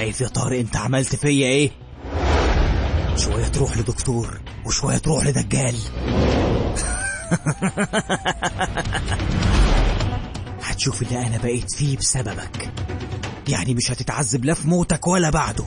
شايف يا طارق انت عملت فيا ايه شوية تروح لدكتور وشوية تروح لدجال هتشوف اللي انا بقيت فيه بسببك يعني مش هتتعذب لا في موتك ولا بعده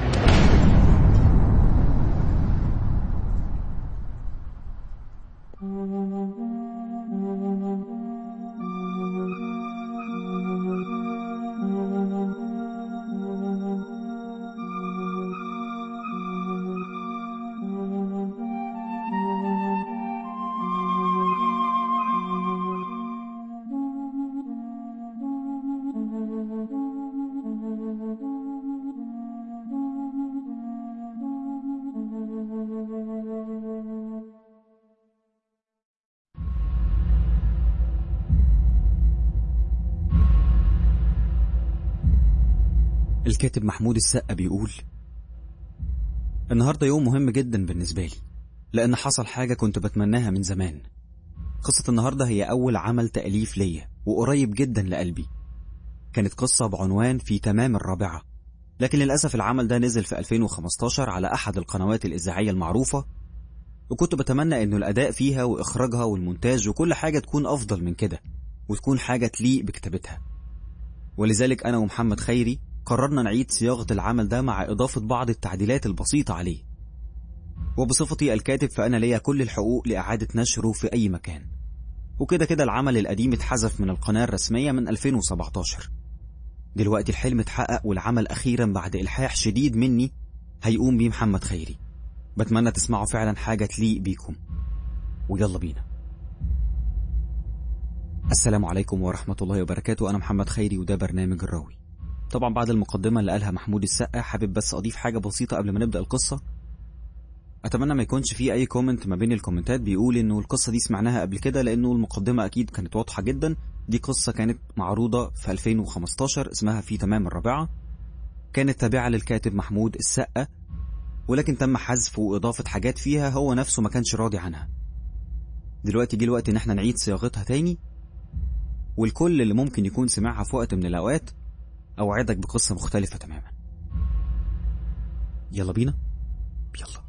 الكاتب محمود السقا بيقول النهاردة يوم مهم جدا بالنسبة لي لأن حصل حاجة كنت بتمناها من زمان قصة النهاردة هي أول عمل تأليف ليا وقريب جدا لقلبي كانت قصة بعنوان في تمام الرابعة لكن للأسف العمل ده نزل في 2015 على أحد القنوات الإذاعية المعروفة وكنت بتمنى إنه الأداء فيها وإخراجها والمونتاج وكل حاجة تكون أفضل من كده وتكون حاجة تليق بكتابتها ولذلك أنا ومحمد خيري قررنا نعيد صياغة العمل ده مع إضافة بعض التعديلات البسيطة عليه وبصفتي الكاتب فأنا ليا كل الحقوق لإعادة نشره في أي مكان وكده كده العمل القديم اتحذف من القناة الرسمية من 2017 دلوقتي الحلم اتحقق والعمل أخيرا بعد إلحاح شديد مني هيقوم بيه محمد خيري بتمنى تسمعوا فعلا حاجة تليق بيكم ويلا بينا السلام عليكم ورحمة الله وبركاته أنا محمد خيري وده برنامج الراوي طبعا بعد المقدمة اللي قالها محمود السقا حابب بس أضيف حاجة بسيطة قبل ما نبدأ القصة أتمنى ما يكونش في أي كومنت ما بين الكومنتات بيقول إنه القصة دي سمعناها قبل كده لأنه المقدمة أكيد كانت واضحة جدا دي قصة كانت معروضة في 2015 اسمها في تمام الرابعة كانت تابعة للكاتب محمود السقا ولكن تم حذف وإضافة حاجات فيها هو نفسه ما كانش راضي عنها دلوقتي جه الوقت إن احنا نعيد صياغتها تاني والكل اللي ممكن يكون سمعها في وقت من الأوقات أوعدك بقصة مختلفة تماما يلا بينا يلا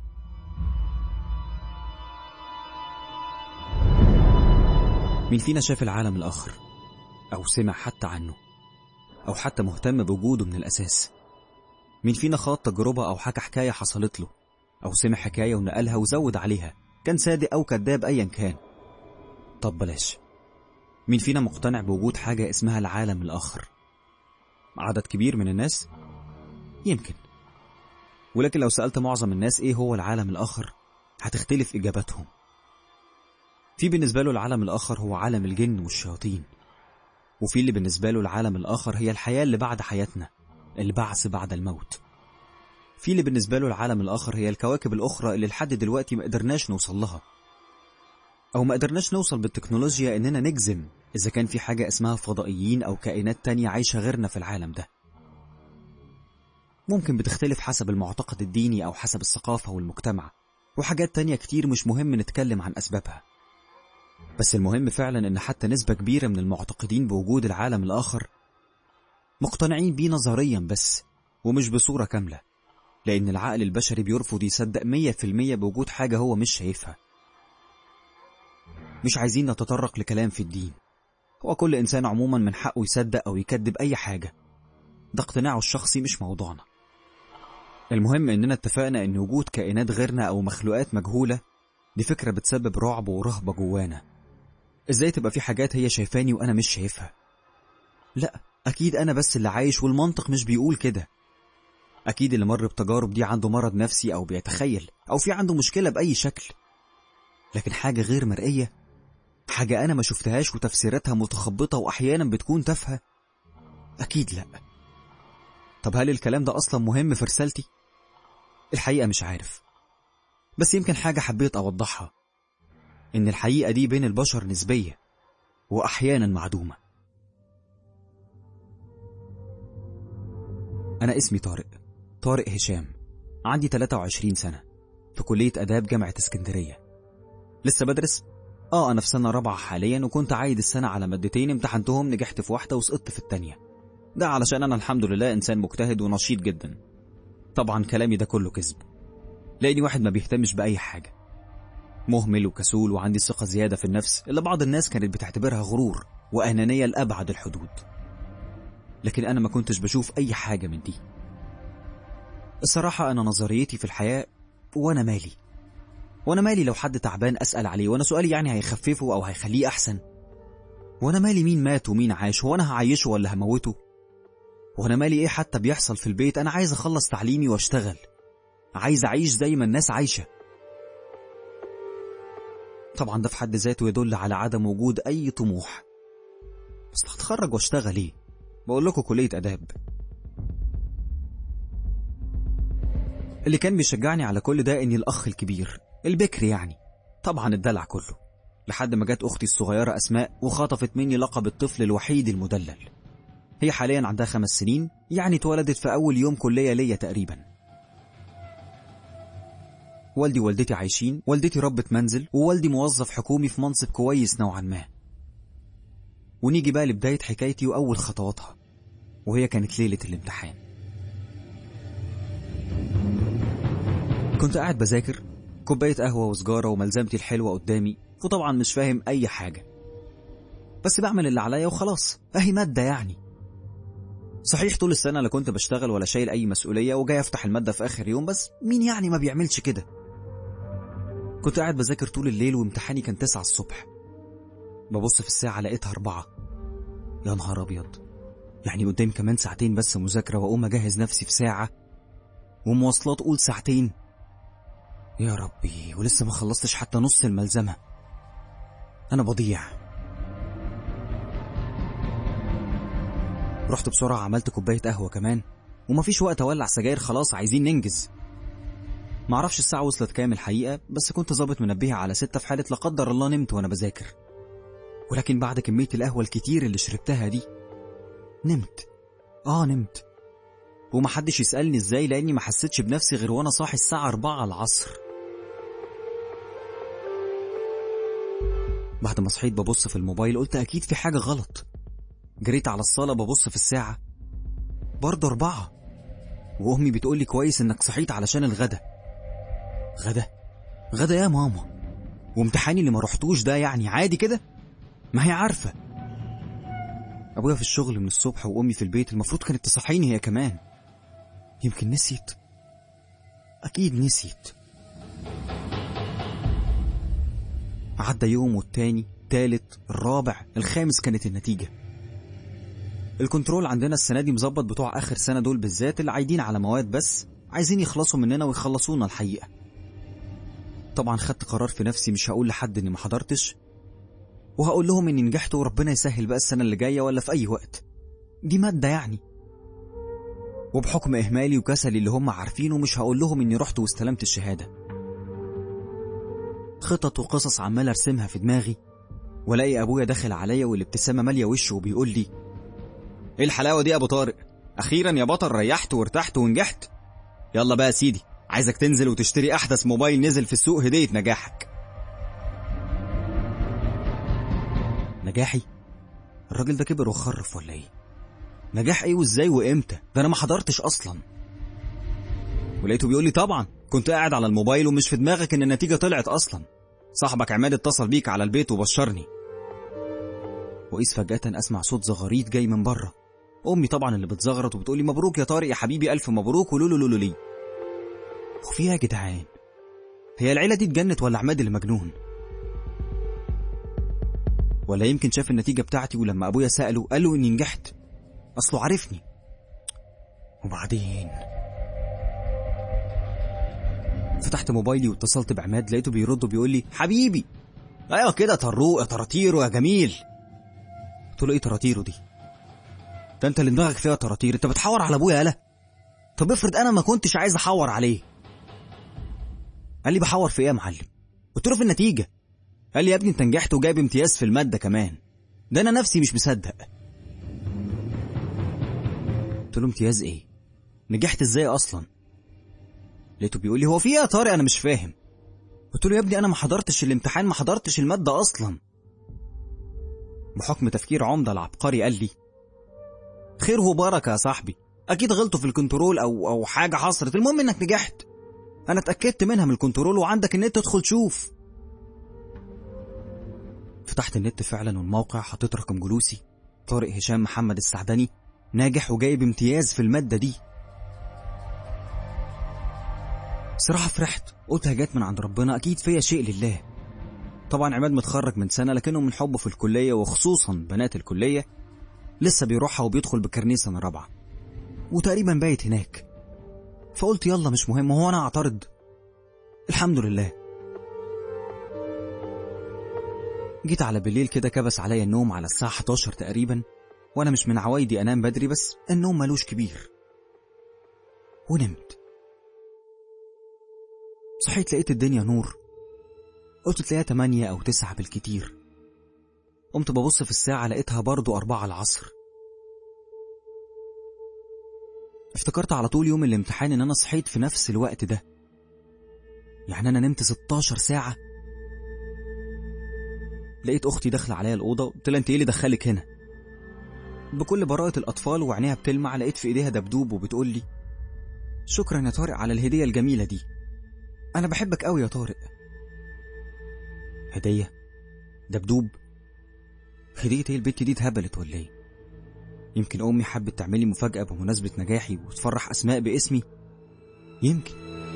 مين فينا شاف العالم الآخر أو سمع حتى عنه أو حتى مهتم بوجوده من الأساس مين فينا خاض تجربة أو حكى حكاية حصلت له أو سمع حكاية ونقلها وزود عليها كان صادق أو كذاب أيا كان طب بلاش مين فينا مقتنع بوجود حاجة اسمها العالم الآخر عدد كبير من الناس يمكن ولكن لو سألت معظم الناس ايه هو العالم الآخر هتختلف إجاباتهم في بالنسبة له العالم الآخر هو عالم الجن والشياطين وفي اللي بالنسبة له العالم الآخر هي الحياة اللي بعد حياتنا البعث بعد الموت في اللي بالنسبة له العالم الآخر هي الكواكب الأخرى اللي لحد دلوقتي ما قدرناش نوصل لها أو ما قدرناش نوصل بالتكنولوجيا إننا نجزم إذا كان في حاجة اسمها فضائيين أو كائنات تانية عايشة غيرنا في العالم ده ممكن بتختلف حسب المعتقد الديني أو حسب الثقافة والمجتمع وحاجات تانية كتير مش مهم نتكلم عن أسبابها بس المهم فعلا إن حتى نسبة كبيرة من المعتقدين بوجود العالم الآخر مقتنعين بيه نظريا بس ومش بصورة كاملة لأن العقل البشري بيرفض يصدق مية في المية بوجود حاجة هو مش شايفها مش عايزين نتطرق لكلام في الدين هو كل إنسان عموما من حقه يصدق أو يكذب أي حاجة ده اقتناعه الشخصي مش موضوعنا المهم إننا اتفقنا إن وجود كائنات غيرنا أو مخلوقات مجهولة دي فكرة بتسبب رعب ورهبة جوانا إزاي تبقى في حاجات هي شايفاني وأنا مش شايفها لا أكيد أنا بس اللي عايش والمنطق مش بيقول كده أكيد اللي مر بتجارب دي عنده مرض نفسي أو بيتخيل أو في عنده مشكلة بأي شكل لكن حاجة غير مرئية حاجة أنا ما شفتهاش وتفسيراتها متخبطة وأحيانا بتكون تافهة أكيد لأ طب هل الكلام ده أصلا مهم في رسالتي؟ الحقيقة مش عارف بس يمكن حاجة حبيت أوضحها إن الحقيقة دي بين البشر نسبية وأحيانا معدومة أنا اسمي طارق طارق هشام عندي 23 سنة في كلية آداب جامعة اسكندرية لسه بدرس؟ آه أنا في سنة رابعة حاليا وكنت عايد السنة على مادتين امتحنتهم نجحت في واحدة وسقطت في التانية ده علشان أنا الحمد لله إنسان مجتهد ونشيط جدا طبعا كلامي ده كله كذب لأني واحد ما بيهتمش بأي حاجة مهمل وكسول وعندي ثقة زيادة في النفس اللي بعض الناس كانت بتعتبرها غرور وأنانية لأبعد الحدود لكن أنا ما كنتش بشوف أي حاجة من دي الصراحة أنا نظريتي في الحياة وأنا مالي وأنا مالي لو حد تعبان أسأل عليه وأنا سؤالي يعني هيخففه أو هيخليه أحسن وأنا مالي مين مات ومين عاش هو أنا هعيشه ولا هموته وأنا مالي إيه حتى بيحصل في البيت أنا عايز أخلص تعليمي وأشتغل عايز أعيش زي ما الناس عايشة طبعا ده في حد ذاته يدل على عدم وجود أي طموح بس هتخرج واشتغل ايه بقول لكم كلية آداب اللي كان بيشجعني على كل ده إني الأخ الكبير البكر يعني طبعا الدلع كله لحد ما جت أختي الصغيرة أسماء وخطفت مني لقب الطفل الوحيد المدلل هي حاليا عندها خمس سنين يعني اتولدت في أول يوم كلية ليا تقريبا والدي ووالدتي عايشين والدتي ربة منزل ووالدي موظف حكومي في منصب كويس نوعا ما ونيجي بقى لبداية حكايتي وأول خطواتها وهي كانت ليلة الامتحان كنت قاعد بذاكر كوباية قهوة وسجارة وملزمتي الحلوة قدامي وطبعا مش فاهم أي حاجة بس بعمل اللي عليا وخلاص أهي مادة يعني صحيح طول السنة لا كنت بشتغل ولا شايل أي مسؤولية وجاي أفتح المادة في آخر يوم بس مين يعني ما بيعملش كده كنت قاعد بذاكر طول الليل وامتحاني كان تسعة الصبح ببص في الساعة لقيتها أربعة يا نهار أبيض يعني قدامي كمان ساعتين بس مذاكرة وأقوم أجهز نفسي في ساعة ومواصلات قول ساعتين يا ربي ولسه ما خلصتش حتى نص الملزمة أنا بضيع رحت بسرعة عملت كوباية قهوة كمان ومفيش وقت أولع سجاير خلاص عايزين ننجز معرفش الساعة وصلت كام الحقيقة بس كنت ظابط منبهها على ستة في حالة لا قدر الله نمت وأنا بذاكر ولكن بعد كمية القهوة الكتير اللي شربتها دي نمت آه نمت ومحدش يسألني ازاي لأني ما حسيتش بنفسي غير وأنا صاحي الساعة أربعة العصر بعد ما صحيت ببص في الموبايل قلت أكيد في حاجة غلط جريت على الصالة ببص في الساعة برضه أربعة وأمي بتقولي كويس إنك صحيت علشان الغدا غدا غدا يا ماما وامتحاني اللي ما رحتوش ده يعني عادي كده ما هي عارفة أبويا في الشغل من الصبح وأمي في البيت المفروض كانت تصحيني هي كمان يمكن نسيت أكيد نسيت عدى يوم والتاني تالت الرابع الخامس كانت النتيجة الكنترول عندنا السنة دي مظبط بتوع آخر سنة دول بالذات اللي عايدين على مواد بس عايزين يخلصوا مننا ويخلصونا الحقيقة طبعا خدت قرار في نفسي مش هقول لحد اني ما حضرتش وهقول لهم اني نجحت وربنا يسهل بقى السنة اللي جاية ولا في أي وقت دي مادة يعني وبحكم إهمالي وكسلي اللي هم عارفينه مش هقول لهم إني رحت واستلمت الشهادة خطط وقصص عمال أرسمها في دماغي ولاقي أبويا داخل عليا والابتسامة مالية وشه وبيقول لي إيه الحلاوة دي يا أبو طارق أخيرا يا بطل ريحت وارتحت ونجحت يلا بقى يا سيدي عايزك تنزل وتشتري أحدث موبايل نزل في السوق هدية نجاحك نجاحي الراجل ده كبر وخرف ولا ايه نجاح ايه وازاي وامتى ده انا ما حضرتش اصلا ولقيته بيقول لي طبعا كنت قاعد على الموبايل ومش في دماغك ان النتيجه طلعت اصلا صاحبك عماد اتصل بيك على البيت وبشرني وإذ فجأة أسمع صوت زغاريت جاي من بره أمي طبعا اللي بتزغرط وبتقولي مبروك يا طارق يا حبيبي ألف مبروك ولولو لولو لي وفي يا جدعان هي العيلة دي اتجنت ولا عماد اللي مجنون ولا يمكن شاف النتيجة بتاعتي ولما أبويا سأله قال له إني نجحت أصله عارفني وبعدين فتحت موبايلي واتصلت بعماد لقيته بيرد وبيقول لي حبيبي ايوه كده طروق يا طراطير يا جميل قلت له ايه طراطيره دي ده انت اللي دماغك فيها طراطير انت بتحور على ابويا يالا طب افرض انا ما كنتش عايز احور عليه قال لي بحور في ايه يا معلم قلت له في النتيجه قال لي يا ابني انت نجحت وجايب امتياز في الماده كمان ده انا نفسي مش مصدق قلت له امتياز ايه نجحت ازاي اصلا لقيته بيقول لي هو في ايه يا طارق انا مش فاهم قلت له يا ابني انا ما حضرتش الامتحان ما حضرتش الماده اصلا بحكم تفكير عمده العبقري قال لي خير وبركه يا صاحبي اكيد غلطوا في الكنترول او او حاجه حصلت المهم انك نجحت انا اتاكدت منها من الكنترول وعندك النت تدخل تشوف فتحت النت فعلا والموقع حطيت رقم جلوسي طارق هشام محمد السعدني ناجح وجايب امتياز في الماده دي صراحة فرحت قلتها جت من عند ربنا أكيد فيا شيء لله طبعا عماد متخرج من سنة لكنه من حبه في الكلية وخصوصا بنات الكلية لسه بيروحها وبيدخل بكارنيه سنة رابعة وتقريبا بايت هناك فقلت يلا مش مهم هو أنا أعترض الحمد لله جيت على بالليل كده كبس عليا النوم على الساعة 11 تقريبا وأنا مش من عوايدي أنام بدري بس النوم ملوش كبير ونمت صحيت لقيت الدنيا نور قلت تلاقيها تمانية أو تسعة بالكتير قمت ببص في الساعة لقيتها برضو أربعة العصر افتكرت على طول يوم الامتحان إن أنا صحيت في نفس الوقت ده يعني أنا نمت 16 ساعة لقيت أختي داخلة عليا الأوضة قلت لها أنت إيه اللي دخلك هنا بكل براءة الأطفال وعينيها بتلمع لقيت في إيديها دبدوب وبتقول لي شكرا يا طارق على الهدية الجميلة دي أنا بحبك أوي يا طارق هدية دبدوب هدية ايه البت دي اتهبلت ولا ايه يمكن أمي حبت تعملي مفاجأة بمناسبة نجاحي وتفرح أسماء باسمي يمكن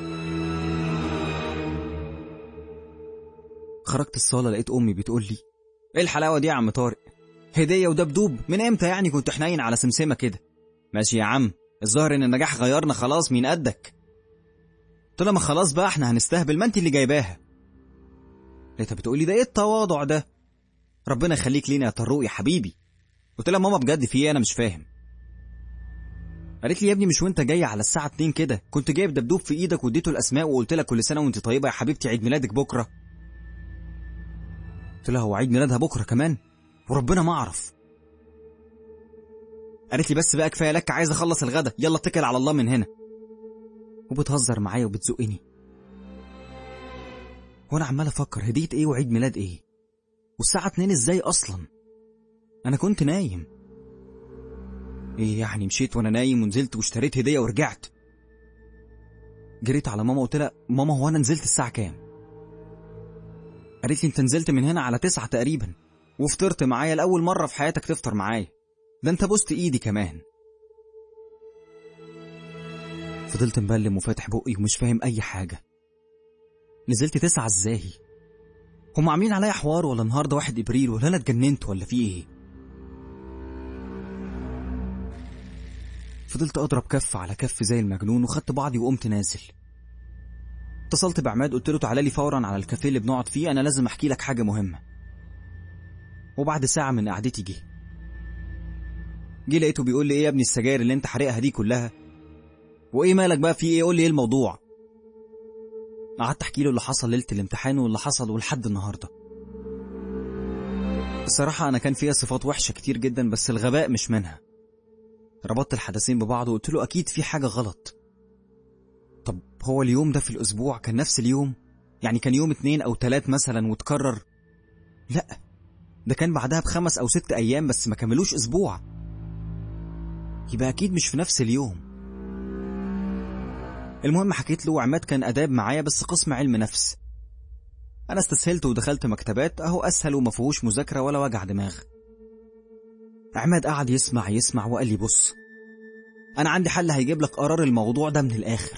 خرجت الصالة لقيت أمي بتقول لي ايه الحلاوة دي يا عم طارق هدية ودبدوب من امتى يعني كنت حنين على سمسمة كده ماشي يا عم الظاهر ان النجاح غيرنا خلاص مين قدك قلت لها ما خلاص بقى احنا هنستهبل ما انت اللي جايباها لقيتها بتقول لي ده ايه التواضع ده ربنا يخليك لينا يا طروق يا حبيبي قلت لها ماما بجد في ايه انا مش فاهم قالت لي يا ابني مش وانت جاي على الساعه 2 كده كنت جايب دبدوب في ايدك واديته الاسماء وقلت لها كل سنه وانت طيبه يا حبيبتي عيد ميلادك بكره قلت لها هو عيد ميلادها بكره كمان وربنا ما اعرف قالت لي بس بقى كفايه لك عايز اخلص الغدا يلا اتكل على الله من هنا وبتهزر معايا وبتزقني وانا عمال افكر هديه ايه وعيد ميلاد ايه والساعه 2 ازاي اصلا انا كنت نايم ايه يعني مشيت وانا نايم ونزلت واشتريت هديه ورجعت جريت على ماما قلت لها ماما هو انا نزلت الساعه كام قالت لي انت نزلت من هنا على تسعة تقريبا وفطرت معايا لاول مره في حياتك تفطر معايا ده انت بوست ايدي كمان فضلت مبلم وفاتح بقي ومش فاهم اي حاجه نزلت تسعة ازاي هم عاملين عليا حوار ولا النهارده واحد ابريل ولا انا اتجننت ولا في ايه فضلت اضرب كف على كف زي المجنون وخدت بعضي وقمت نازل اتصلت بعماد قلت له تعالى لي فورا على الكافيه اللي بنقعد فيه انا لازم احكي لك حاجه مهمه وبعد ساعه من قعدتي جه جه لقيته بيقول لي ايه يا ابني السجاير اللي انت حريقها دي كلها وايه مالك بقى في ايه قول لي ايه الموضوع قعدت احكي له اللي حصل ليله الامتحان واللي حصل ولحد النهارده الصراحة أنا كان فيها صفات وحشة كتير جدا بس الغباء مش منها ربطت الحدثين ببعض وقلت له أكيد في حاجة غلط طب هو اليوم ده في الأسبوع كان نفس اليوم يعني كان يوم اتنين أو تلات مثلا وتكرر لا ده كان بعدها بخمس أو ست أيام بس ما كملوش أسبوع يبقى أكيد مش في نفس اليوم المهم حكيت له وعماد كان آداب معايا بس قسم علم نفس أنا استسهلت ودخلت مكتبات أهو أسهل وما فيهوش مذاكرة ولا وجع دماغ عماد قعد يسمع يسمع وقال لي بص أنا عندي حل هيجيب لك قرار الموضوع ده من الآخر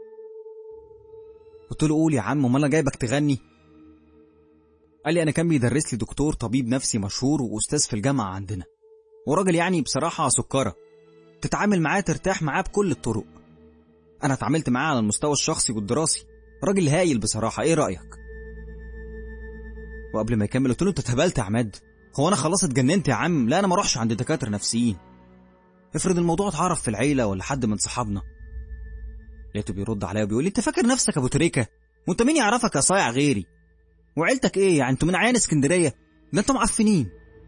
قلت له قول يا عم امال انا جايبك تغني قال لي انا كان بيدرس لي دكتور طبيب نفسي مشهور واستاذ في الجامعه عندنا وراجل يعني بصراحه سكره تتعامل معاه ترتاح معاه بكل الطرق انا اتعاملت معاه على المستوى الشخصي والدراسي راجل هايل بصراحه ايه رايك وقبل ما يكمل قلت له انت اتهبلت يا عماد هو انا خلاص اتجننت يا عم لا انا ما اروحش عند دكاتره نفسيين افرض الموضوع اتعرف في العيله ولا حد من صحابنا لقيته بيرد عليا وبيقول لي انت فاكر نفسك ابو تريكه وانت مين يعرفك يا صايع غيري وعيلتك ايه يعني انتوا من عيان اسكندريه ده انتوا معفنين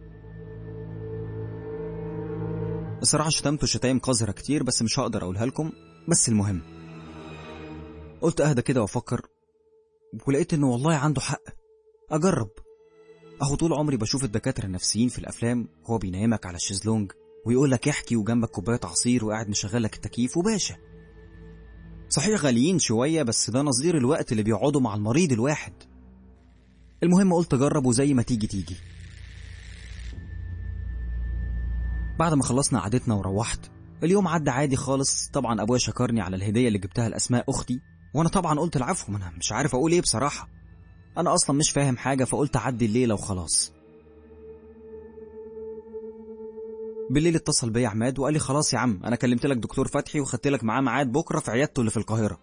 الصراحه شتمته شتايم قذره كتير بس مش هقدر اقولها لكم بس المهم قلت اهدى كده وافكر ولقيت انه والله عنده حق اجرب اهو طول عمري بشوف الدكاتره النفسيين في الافلام هو بينيمك على الشيزلونج ويقول لك احكي وجنبك كوبايه عصير وقاعد مشغل لك التكييف وباشا صحيح غاليين شويه بس ده نظير الوقت اللي بيقعدوا مع المريض الواحد المهم قلت اجرب وزي ما تيجي تيجي بعد ما خلصنا قعدتنا وروحت اليوم عدى عادي خالص طبعا ابويا شكرني على الهديه اللي جبتها لاسماء اختي وانا طبعا قلت العفو ما انا مش عارف اقول ايه بصراحه انا اصلا مش فاهم حاجه فقلت اعدي الليله وخلاص بالليل اتصل بيا عماد وقال لي خلاص يا عم انا كلمت لك دكتور فتحي وخدت لك معاه ميعاد بكره في عيادته اللي في القاهره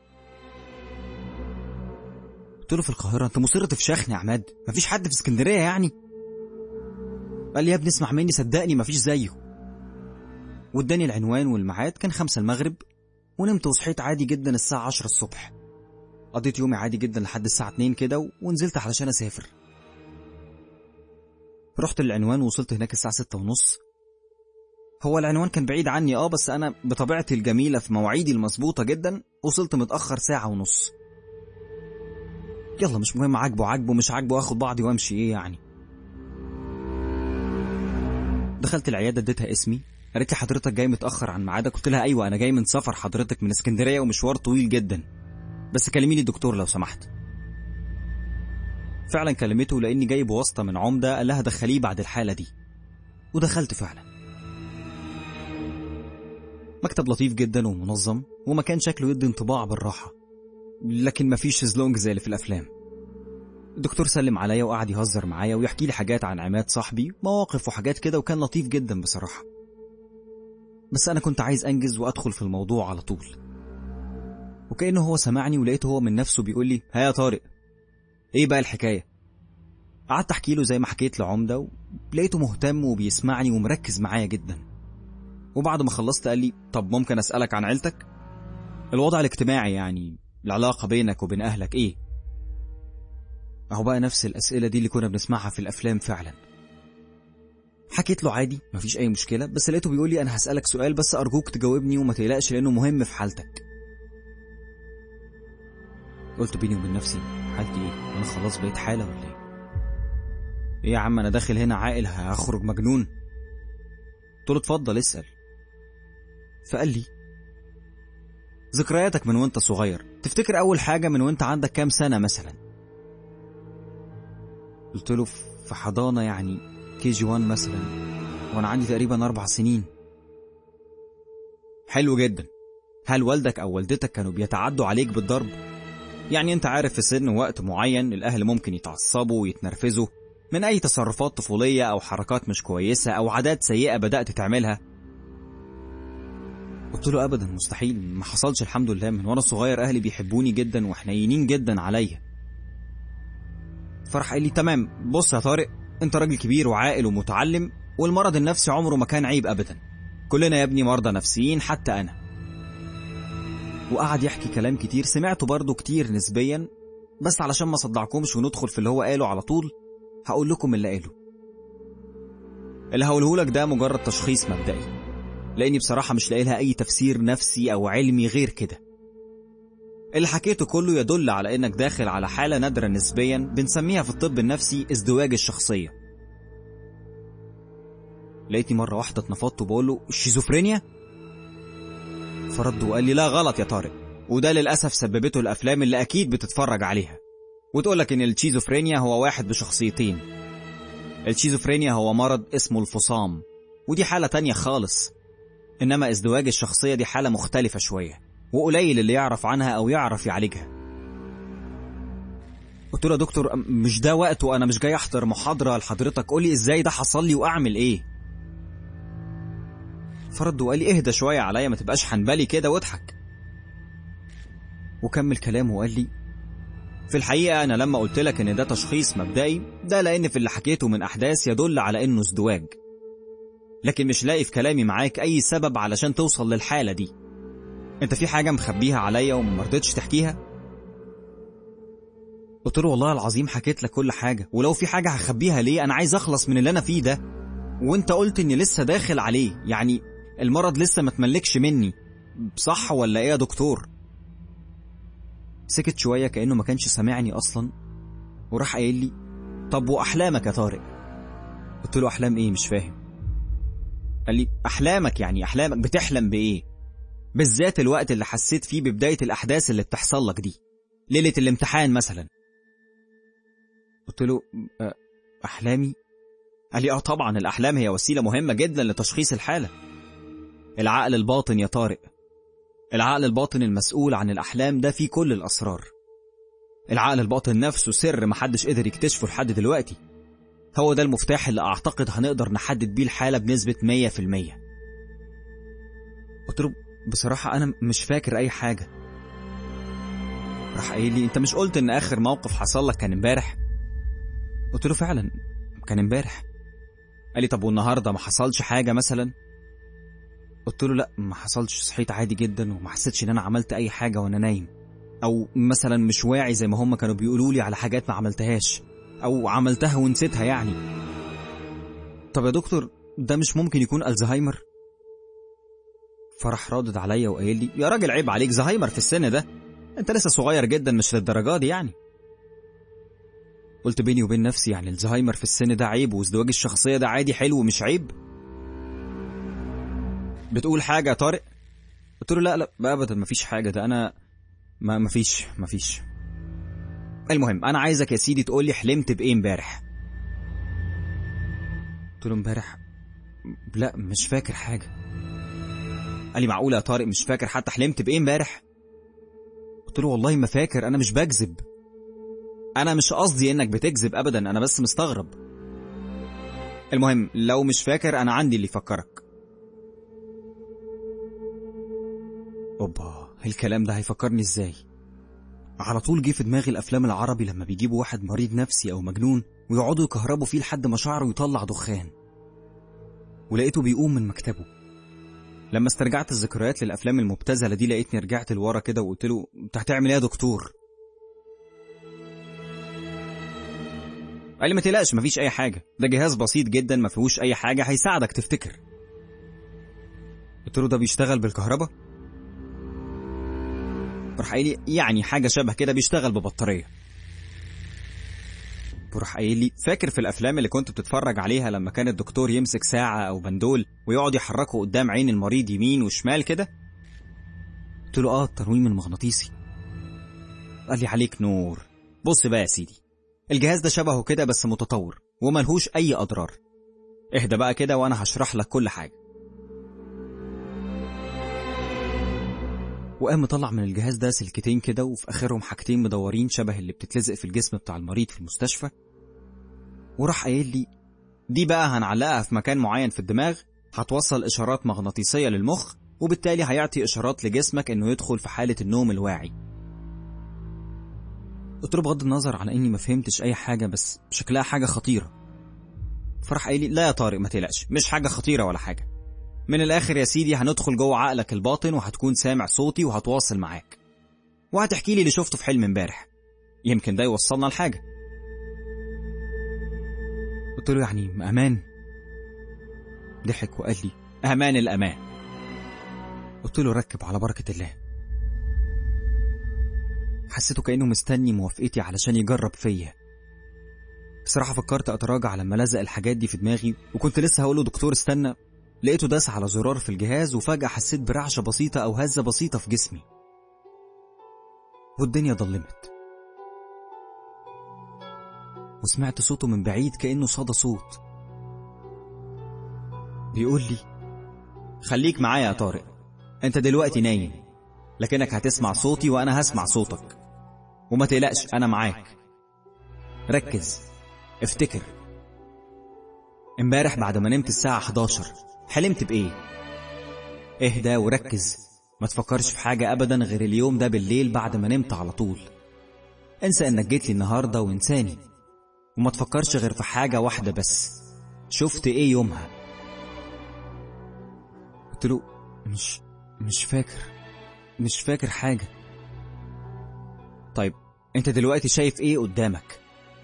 قلت له في القاهره انت مصر تفشخني يا عماد مفيش حد في اسكندريه يعني قال لي يا ابني اسمع مني صدقني مفيش زيه واداني العنوان والميعاد كان خمسة المغرب ونمت وصحيت عادي جدا الساعة عشرة الصبح قضيت يومي عادي جدا لحد الساعة اتنين كده ونزلت علشان أسافر رحت للعنوان ووصلت هناك الساعة ستة ونص هو العنوان كان بعيد عني اه بس أنا بطبيعتي الجميلة في مواعيدي المظبوطة جدا وصلت متأخر ساعة ونص يلا مش مهم عاجبه عاجبه مش عاجبه اخد بعضي وامشي ايه يعني دخلت العيادة اديتها اسمي قالت لي حضرتك جاي متأخر عن ميعادك قلت لها أيوة أنا جاي من سفر حضرتك من اسكندرية ومشوار طويل جدا بس كلميني الدكتور لو سمحت فعلا كلمته لأني جاي بواسطة من عمدة قال لها دخليه بعد الحالة دي ودخلت فعلا مكتب لطيف جدا ومنظم ومكان شكله يدي انطباع بالراحة لكن مفيش شезлونج زي اللي في الأفلام الدكتور سلم عليا وقعد يهزر معايا ويحكي لي حاجات عن عماد صاحبي مواقف وحاجات كده وكان لطيف جدا بصراحة بس أنا كنت عايز أنجز وأدخل في الموضوع على طول وكأنه هو سمعني ولقيته هو من نفسه بيقول لي ها يا طارق إيه بقى الحكاية قعدت أحكي له زي ما حكيت لعمدة ولقيته مهتم وبيسمعني ومركز معايا جدا وبعد ما خلصت قال لي طب ممكن أسألك عن عيلتك الوضع الاجتماعي يعني العلاقة بينك وبين أهلك إيه أهو بقى نفس الأسئلة دي اللي كنا بنسمعها في الأفلام فعلا حكيت له عادي مفيش أي مشكلة بس لقيته بيقول لي أنا هسألك سؤال بس أرجوك تجاوبني وما تقلقش لأنه مهم في حالتك قلت بيني وبين نفسي حالتي إيه أنا خلاص بقيت حالة ولا إيه إيه يا عم أنا داخل هنا عاقل هخرج مجنون قلت له اتفضل اسأل فقال لي ذكرياتك من وانت صغير تفتكر أول حاجة من وانت عندك كام سنة مثلا قلت له في حضانة يعني كي جي وان مثلا وانا عندي تقريبا اربع سنين حلو جدا هل والدك او والدتك كانوا بيتعدوا عليك بالضرب يعني انت عارف في سن وقت معين الاهل ممكن يتعصبوا ويتنرفزوا من اي تصرفات طفولية او حركات مش كويسة او عادات سيئة بدأت تعملها قلت له ابدا مستحيل ما حصلش الحمد لله من وانا صغير اهلي بيحبوني جدا وحنينين جدا عليا فراح قال لي تمام بص يا طارق انت راجل كبير وعاقل ومتعلم والمرض النفسي عمره ما كان عيب ابدا كلنا يا ابني مرضى نفسيين حتى انا وقعد يحكي كلام كتير سمعته برضه كتير نسبيا بس علشان ما صدعكمش وندخل في اللي هو قاله على طول هقول لكم اللي قاله اللي هقوله لك ده مجرد تشخيص مبدئي لاني بصراحه مش لاقي لها اي تفسير نفسي او علمي غير كده اللي حكيته كله يدل على انك داخل على حالة نادرة نسبيا بنسميها في الطب النفسي ازدواج الشخصية لقيتني مرة واحدة اتنفضت وبقول له الشيزوفرينيا فرد وقال لي لا غلط يا طارق وده للأسف سببته الأفلام اللي أكيد بتتفرج عليها وتقول لك إن الشيزوفرينيا هو واحد بشخصيتين الشيزوفرينيا هو مرض اسمه الفصام ودي حالة تانية خالص إنما ازدواج الشخصية دي حالة مختلفة شوية وقليل اللي يعرف عنها او يعرف يعالجها قلت له يا دكتور مش ده وقته انا مش جاي احضر محاضره لحضرتك قولي ازاي ده حصل لي واعمل ايه فرد وقال لي اهدى شويه عليا ما تبقاش حنبلي كده واضحك وكمل كلامه وقال لي في الحقيقه انا لما قلت لك ان ده تشخيص مبدئي ده لان في اللي حكيته من احداث يدل على انه ازدواج لكن مش لاقي في كلامي معاك اي سبب علشان توصل للحاله دي انت في حاجة مخبيها عليا وما رضيتش تحكيها؟ قلت له والله العظيم حكيت لك كل حاجة ولو في حاجة هخبيها ليه أنا عايز أخلص من اللي أنا فيه ده وأنت قلت إني لسه داخل عليه يعني المرض لسه ما تملكش مني صح ولا إيه يا دكتور؟ سكت شوية كأنه ما كانش سامعني أصلا وراح قايل لي طب وأحلامك يا طارق؟ قلت له أحلام إيه مش فاهم قال لي احلامك يعني احلامك بتحلم بايه بالذات الوقت اللي حسيت فيه ببدايه الاحداث اللي بتحصل لك دي ليله الامتحان مثلا قلت له "أه، احلامي قال لي اه طبعا الاحلام هي وسيله مهمه جدا لتشخيص الحاله العقل الباطن يا طارق العقل الباطن المسؤول عن الاحلام ده فيه كل الاسرار العقل الباطن نفسه سر محدش قدر يكتشفه لحد دلوقتي هو ده المفتاح اللي أعتقد هنقدر نحدد بيه الحالة بنسبة 100% قلت له بصراحة أنا مش فاكر أي حاجة راح قايل لي أنت مش قلت إن آخر موقف حصل لك كان امبارح قلت له فعلا كان امبارح قال لي طب والنهاردة ما حصلش حاجة مثلا قلت له لا ما حصلش صحيت عادي جدا وما حسيتش ان انا عملت اي حاجة وانا نايم او مثلا مش واعي زي ما هم كانوا بيقولوا لي على حاجات ما عملتهاش او عملتها ونسيتها يعني طب يا دكتور ده مش ممكن يكون الزهايمر فرح رادد عليا وقايل لي يا راجل عيب عليك زهايمر في السن ده انت لسه صغير جدا مش للدرجه دي يعني قلت بيني وبين نفسي يعني الزهايمر في السن ده عيب وازدواج الشخصيه ده عادي حلو مش عيب بتقول حاجه يا طارق قلت له لا لا ابدا مفيش حاجه ده انا ما مفيش مفيش المهم انا عايزك يا سيدي تقول لي حلمت بايه امبارح قلت له امبارح لا مش فاكر حاجه قال لي معقوله يا طارق مش فاكر حتى حلمت بايه امبارح قلت له والله ما فاكر انا مش بكذب انا مش قصدي انك بتكذب ابدا انا بس مستغرب المهم لو مش فاكر انا عندي اللي يفكرك اوبا الكلام ده هيفكرني ازاي على طول جه في دماغي الافلام العربي لما بيجيبوا واحد مريض نفسي او مجنون ويقعدوا يكهربوا فيه لحد ما شعره يطلع دخان ولقيته بيقوم من مكتبه لما استرجعت الذكريات للافلام المبتذله دي لقيتني رجعت لورا كده وقلت له انت هتعمل ايه يا دكتور قال لي ما تقلقش مفيش اي حاجه ده جهاز بسيط جدا ما فيهوش اي حاجه هيساعدك تفتكر قلت له ده بيشتغل بالكهرباء راح قايل لي يعني حاجه شبه كده بيشتغل ببطاريه وراح قايل لي فاكر في الافلام اللي كنت بتتفرج عليها لما كان الدكتور يمسك ساعه او بندول ويقعد يحركه قدام عين المريض يمين وشمال كده قلت له اه التنويم المغناطيسي قال لي عليك نور بص بقى يا سيدي الجهاز ده شبهه كده بس متطور وملهوش اي اضرار اهدى بقى كده وانا هشرح لك كل حاجه وقام مطلع من الجهاز ده سلكتين كده وفي اخرهم حاجتين مدورين شبه اللي بتتلزق في الجسم بتاع المريض في المستشفى وراح قايل لي دي بقى هنعلقها في مكان معين في الدماغ هتوصل اشارات مغناطيسيه للمخ وبالتالي هيعطي اشارات لجسمك انه يدخل في حاله النوم الواعي قلت له بغض النظر عن اني ما فهمتش اي حاجه بس شكلها حاجه خطيره فراح قايل لي لا يا طارق ما تقلقش مش حاجه خطيره ولا حاجه من الاخر يا سيدي هندخل جوه عقلك الباطن وهتكون سامع صوتي وهتواصل معاك وهتحكي لي اللي شفته في حلم امبارح يمكن ده يوصلنا لحاجه قلت له يعني امان ضحك وقال لي امان الامان قلت له ركب على بركه الله حسيته كانه مستني موافقتي علشان يجرب فيا بصراحه فكرت اتراجع لما لزق الحاجات دي في دماغي وكنت لسه هقول له دكتور استنى لقيته داس على زرار في الجهاز وفجأة حسيت برعشة بسيطة أو هزة بسيطة في جسمي والدنيا ضلمت وسمعت صوته من بعيد كأنه صدى صوت بيقول لي خليك معايا يا طارق انت دلوقتي نايم لكنك هتسمع صوتي وانا هسمع صوتك وما تقلقش انا معاك ركز افتكر امبارح بعد ما نمت الساعة 11 حلمت بإيه؟ اهدى وركز ما تفكرش في حاجة أبدا غير اليوم ده بالليل بعد ما نمت على طول انسى انك جيت لي النهاردة وانساني وما تفكرش غير في حاجة واحدة بس شفت ايه يومها قلت له مش مش فاكر مش فاكر حاجة طيب انت دلوقتي شايف ايه قدامك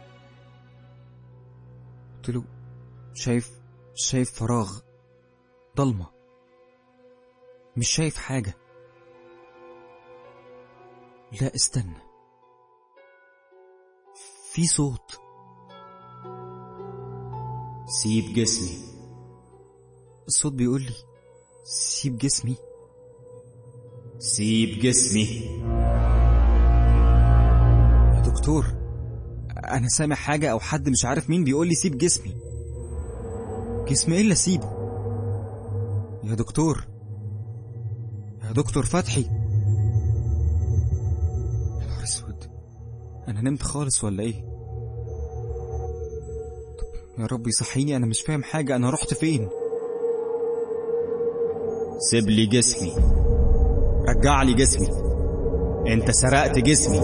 قلت له شايف شايف فراغ ضلمة مش شايف حاجة لا استنى في صوت سيب جسمي الصوت بيقول لي سيب جسمي سيب جسمي يا دكتور انا سامع حاجة او حد مش عارف مين بيقول لي سيب جسمي جسمي ايه اللي اسيبه يا دكتور يا دكتور فتحي يا نهار اسود انا نمت خالص ولا ايه طب يا رب يصحيني انا مش فاهم حاجة انا رحت فين سيب لي جسمي رجع لي جسمي انت سرقت جسمي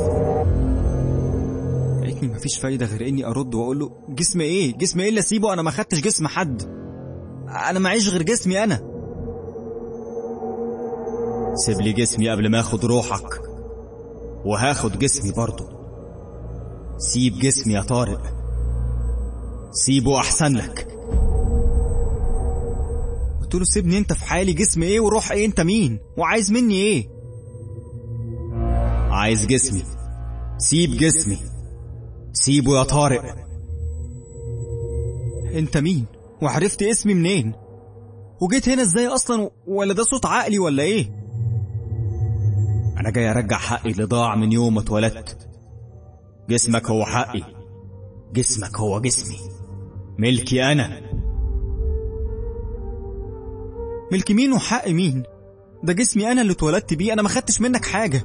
لقيتني مفيش فايدة غير اني ارد واقول له جسم ايه جسم ايه اللي اسيبه انا ما خدتش جسم حد انا معيش غير جسمي انا سيب لي جسمي قبل ما اخد روحك وهاخد جسمي برضه سيب جسمي يا طارق سيبه احسن لك قلت له سيبني انت في حالي جسم ايه وروح ايه انت مين وعايز مني ايه عايز جسمي سيب جسمي سيبه يا طارق انت مين وعرفت اسمي منين وجيت هنا ازاي اصلا ولا ده صوت عقلي ولا ايه انا جاي ارجع حقي اللي ضاع من يوم ما اتولدت جسمك هو حقي جسمك هو جسمي ملكي انا ملك مين وحق مين ده جسمي انا اللي اتولدت بيه انا ما خدتش منك حاجه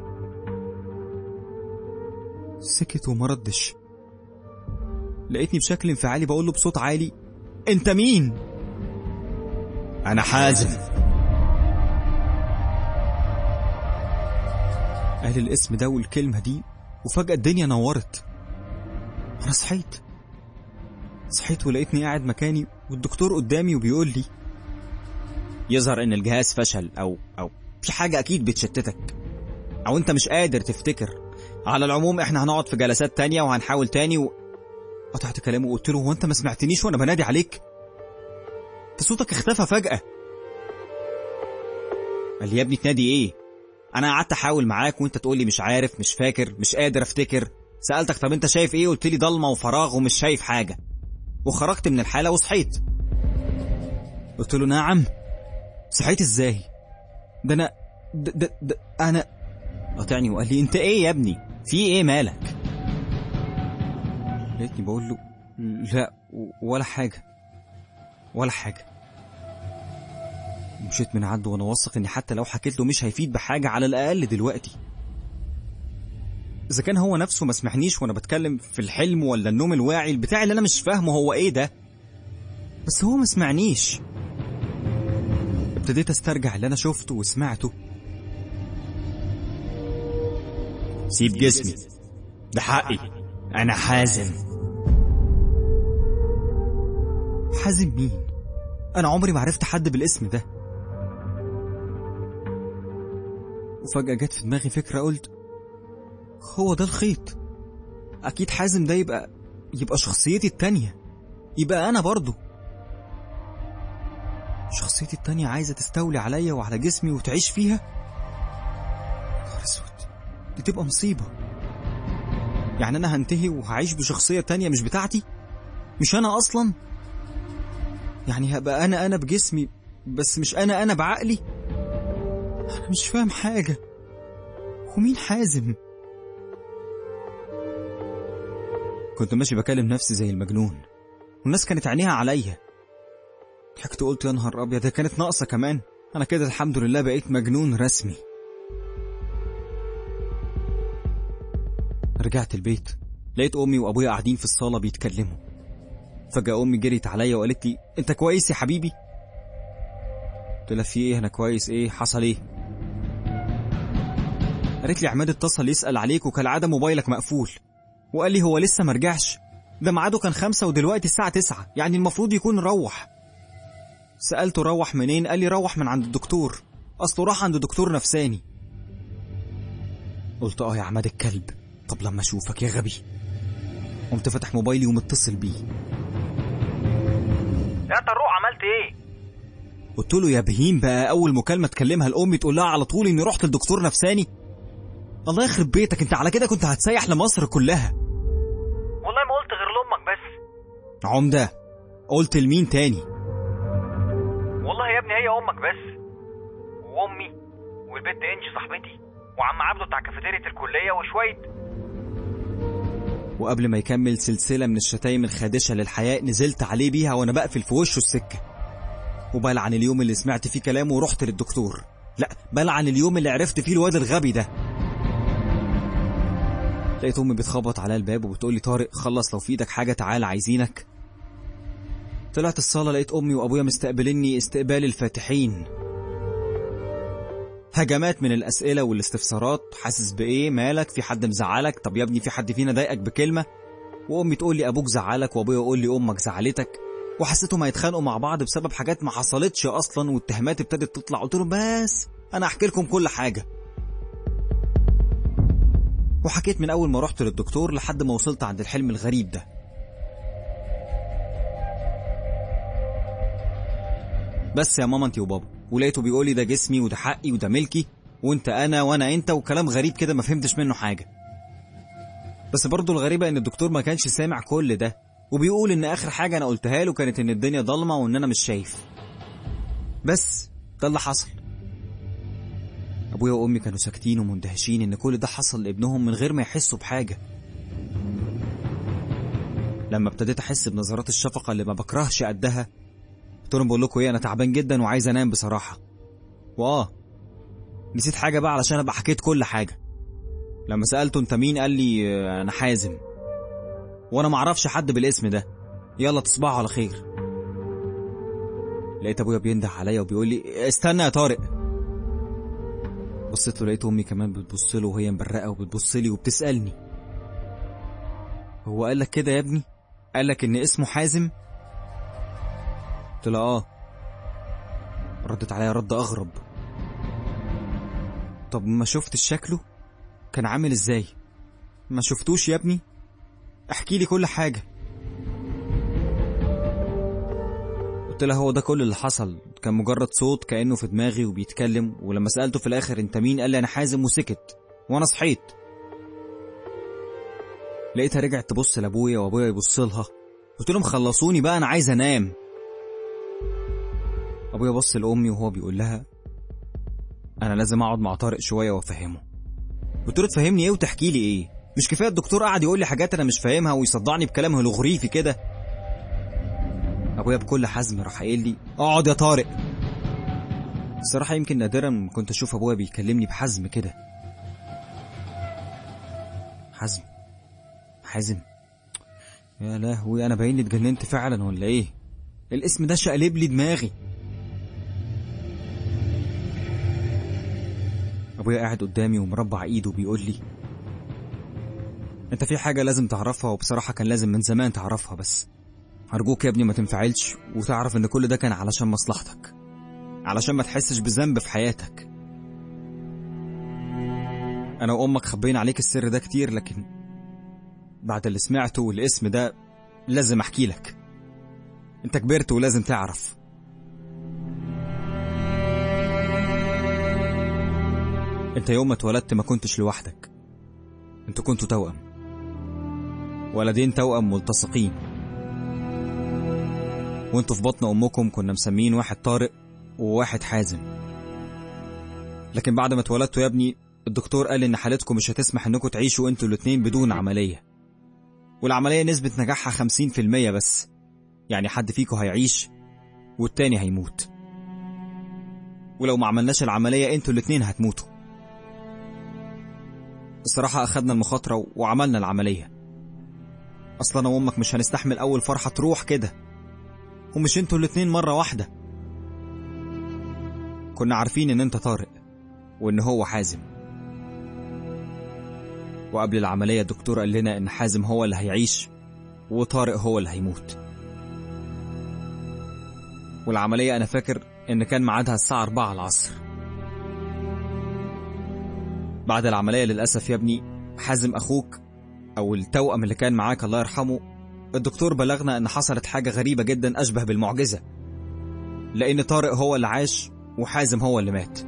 سكت وما ردش لقيتني بشكل انفعالي بقول له بصوت عالي انت مين انا حازم قال الاسم ده والكلمه دي وفجاه الدنيا نورت انا صحيت صحيت ولقيتني قاعد مكاني والدكتور قدامي وبيقول لي يظهر ان الجهاز فشل او او في حاجه اكيد بتشتتك او انت مش قادر تفتكر على العموم احنا هنقعد في جلسات تانية وهنحاول تاني و... قطعت كلامه وقلت له هو انت ما سمعتنيش وانا بنادي عليك انت صوتك اختفى فجأة قال لي يا ابني تنادي ايه انا قعدت احاول معاك وانت تقول لي مش عارف مش فاكر مش قادر افتكر سالتك طب انت شايف ايه قلت لي ضلمه وفراغ ومش شايف حاجه وخرجت من الحاله وصحيت قلت له نعم صحيت ازاي ده انا ده, ده, ده انا قاطعني وقال لي انت ايه يا ابني في ايه مالك لقيتني بقول له لا ولا حاجه ولا حاجه مشيت من عنده وانا واثق اني حتى لو حكيت له مش هيفيد بحاجه على الاقل دلوقتي اذا كان هو نفسه ما سمحنيش وانا بتكلم في الحلم ولا النوم الواعي البتاع اللي انا مش فاهمه هو ايه ده بس هو ما سمعنيش ابتديت استرجع اللي انا شفته وسمعته سيب جسمي ده حقي انا حازم حازم مين انا عمري ما عرفت حد بالاسم ده وفجأة جت في دماغي فكرة قلت هو ده الخيط أكيد حازم ده يبقى يبقى شخصيتي التانية يبقى أنا برضه شخصيتي التانية عايزة تستولي عليا وعلى جسمي وتعيش فيها نهار اسود دي تبقى مصيبة يعني أنا هنتهي وهعيش بشخصية تانية مش بتاعتي مش أنا أصلا يعني هبقى أنا أنا بجسمي بس مش أنا أنا بعقلي أنا مش فاهم حاجة ومين حازم كنت ماشي بكلم نفسي زي المجنون والناس كانت عينيها عليا ضحكت قلت يا نهار ابيض ده كانت ناقصه كمان انا كده الحمد لله بقيت مجنون رسمي رجعت البيت لقيت امي وابويا قاعدين في الصاله بيتكلموا فجاه امي جريت عليا وقالت لي انت كويس يا حبيبي قلت لها في ايه انا كويس ايه حصل ايه قالت لي عماد اتصل يسال عليك وكالعاده موبايلك مقفول وقال لي هو لسه مرجعش ده ميعاده كان خمسة ودلوقتي الساعة تسعة يعني المفروض يكون روح سألته روح منين قال لي روح من عند الدكتور أصله راح عند دكتور نفساني قلت اه يا عماد الكلب طب لما اشوفك يا غبي قمت فاتح موبايلي ومتصل بيه يا طروق عملت ايه قلت له يا بهيم بقى اول مكالمه تكلمها لامي تقول لها على طول اني رحت لدكتور نفساني الله يخرب بيتك انت على كده كنت هتسيح لمصر كلها والله ما قلت غير لامك بس عمده قلت لمين تاني والله ابني هي امك بس وامي والبنت انجي صاحبتي وعم عبده بتاع كافيتيريا الكليه وشويه وقبل ما يكمل سلسلة من الشتايم الخادشة للحياة نزلت عليه بيها وأنا بقفل في وشه السكة وبلعن اليوم اللي سمعت فيه كلامه ورحت للدكتور لا بلعن اليوم اللي عرفت فيه الواد الغبي ده لقيت أمي بتخبط على الباب وبتقول لي طارق خلص لو في إيدك حاجة تعال عايزينك طلعت الصالة لقيت أمي وأبويا مستقبليني استقبال الفاتحين هجمات من الأسئلة والاستفسارات حاسس بإيه مالك في حد مزعلك طب يا ابني في حد فينا ضايقك بكلمة وأمي تقول لي أبوك زعلك وأبويا يقول لي أمك زعلتك وحسيتهم هيتخانقوا مع بعض بسبب حاجات ما حصلتش أصلا والتهمات ابتدت تطلع قلت لهم بس أنا أحكي لكم كل حاجة وحكيت من أول ما رحت للدكتور لحد ما وصلت عند الحلم الغريب ده بس يا ماما انت وبابا ولقيته بيقول لي ده جسمي وده حقي وده ملكي وانت انا وانا انت وكلام غريب كده ما فهمتش منه حاجه بس برضه الغريبه ان الدكتور ما كانش سامع كل ده وبيقول ان اخر حاجه انا قلتها له كانت ان الدنيا ضلمه وان انا مش شايف بس ده اللي حصل ابويا وامي كانوا ساكتين ومندهشين ان كل ده حصل لابنهم من غير ما يحسوا بحاجه لما ابتديت احس بنظرات الشفقه اللي ما بكرهش قدها قلت لهم بقول لكم ايه انا تعبان جدا وعايز انام بصراحه واه نسيت حاجه بقى علشان ابقى حكيت كل حاجه لما سالته انت مين قال لي آه، انا حازم وانا ما اعرفش حد بالاسم ده يلا تصبحوا على خير لقيت ابويا بينده عليا وبيقول لي استنى يا طارق بصيت له لقيت امي كمان بتبص له وهي مبرقه وبتبص لي وبتسالني هو قال لك كده يا ابني قال لك ان اسمه حازم قلت لها اه ردت عليا رد اغرب طب ما شفتش شكله كان عامل ازاي ما شفتوش يا ابني احكي لي كل حاجه قلت لها هو ده كل اللي حصل كان مجرد صوت كانه في دماغي وبيتكلم ولما سالته في الاخر انت مين قال لي انا حازم وسكت وانا صحيت لقيتها رجعت تبص لابويا وابويا يبص لها قلت لهم خلصوني بقى انا عايز انام ابويا بص لامي وهو بيقول لها انا لازم اقعد مع طارق شويه وافهمه قلت له تفهمني ايه وتحكي لي ايه مش كفايه الدكتور قعد يقول لي حاجات انا مش فاهمها ويصدعني بكلام هلوغريفي كده ابويا بكل حزم راح قايل لي اقعد يا طارق الصراحه يمكن نادرا كنت اشوف ابويا بيكلمني بحزم كده حزم حازم يا لهوي انا باين لي اتجننت فعلا ولا ايه الاسم ده شقلب لي دماغي ابويا قاعد قدامي ومربع ايده بيقول لي انت في حاجه لازم تعرفها وبصراحه كان لازم من زمان تعرفها بس ارجوك يا ابني ما تنفعلش وتعرف ان كل ده كان علشان مصلحتك علشان ما تحسش بذنب في حياتك انا وامك خبينا عليك السر ده كتير لكن بعد اللي سمعته والاسم ده لازم احكي لك انت كبرت ولازم تعرف انت يوم ما اتولدت ما كنتش لوحدك انتوا كنتوا توأم ولدين توأم ملتصقين وانتوا في بطن امكم كنا مسمين واحد طارق وواحد حازم لكن بعد ما اتولدتوا يا ابني الدكتور قال ان حالتكم مش هتسمح انكم تعيشوا انتوا الاتنين بدون عملية والعملية نسبة نجاحها 50% بس يعني حد فيكم هيعيش والتاني هيموت ولو ما عملناش العملية انتوا الاتنين هتموتوا الصراحة أخدنا المخاطرة وعملنا العملية أصلا أنا وأمك مش هنستحمل أول فرحة تروح كده ومش انتوا الاتنين مرة واحدة كنا عارفين إن أنت طارق وإن هو حازم وقبل العملية الدكتور قال لنا إن حازم هو اللي هيعيش وطارق هو اللي هيموت والعملية أنا فاكر إن كان ميعادها الساعة 4 العصر بعد العملية للأسف يا ابني حازم أخوك أو التوأم اللي كان معاك الله يرحمه الدكتور بلغنا إن حصلت حاجة غريبة جدا أشبه بالمعجزة لأن طارق هو اللي عاش وحازم هو اللي مات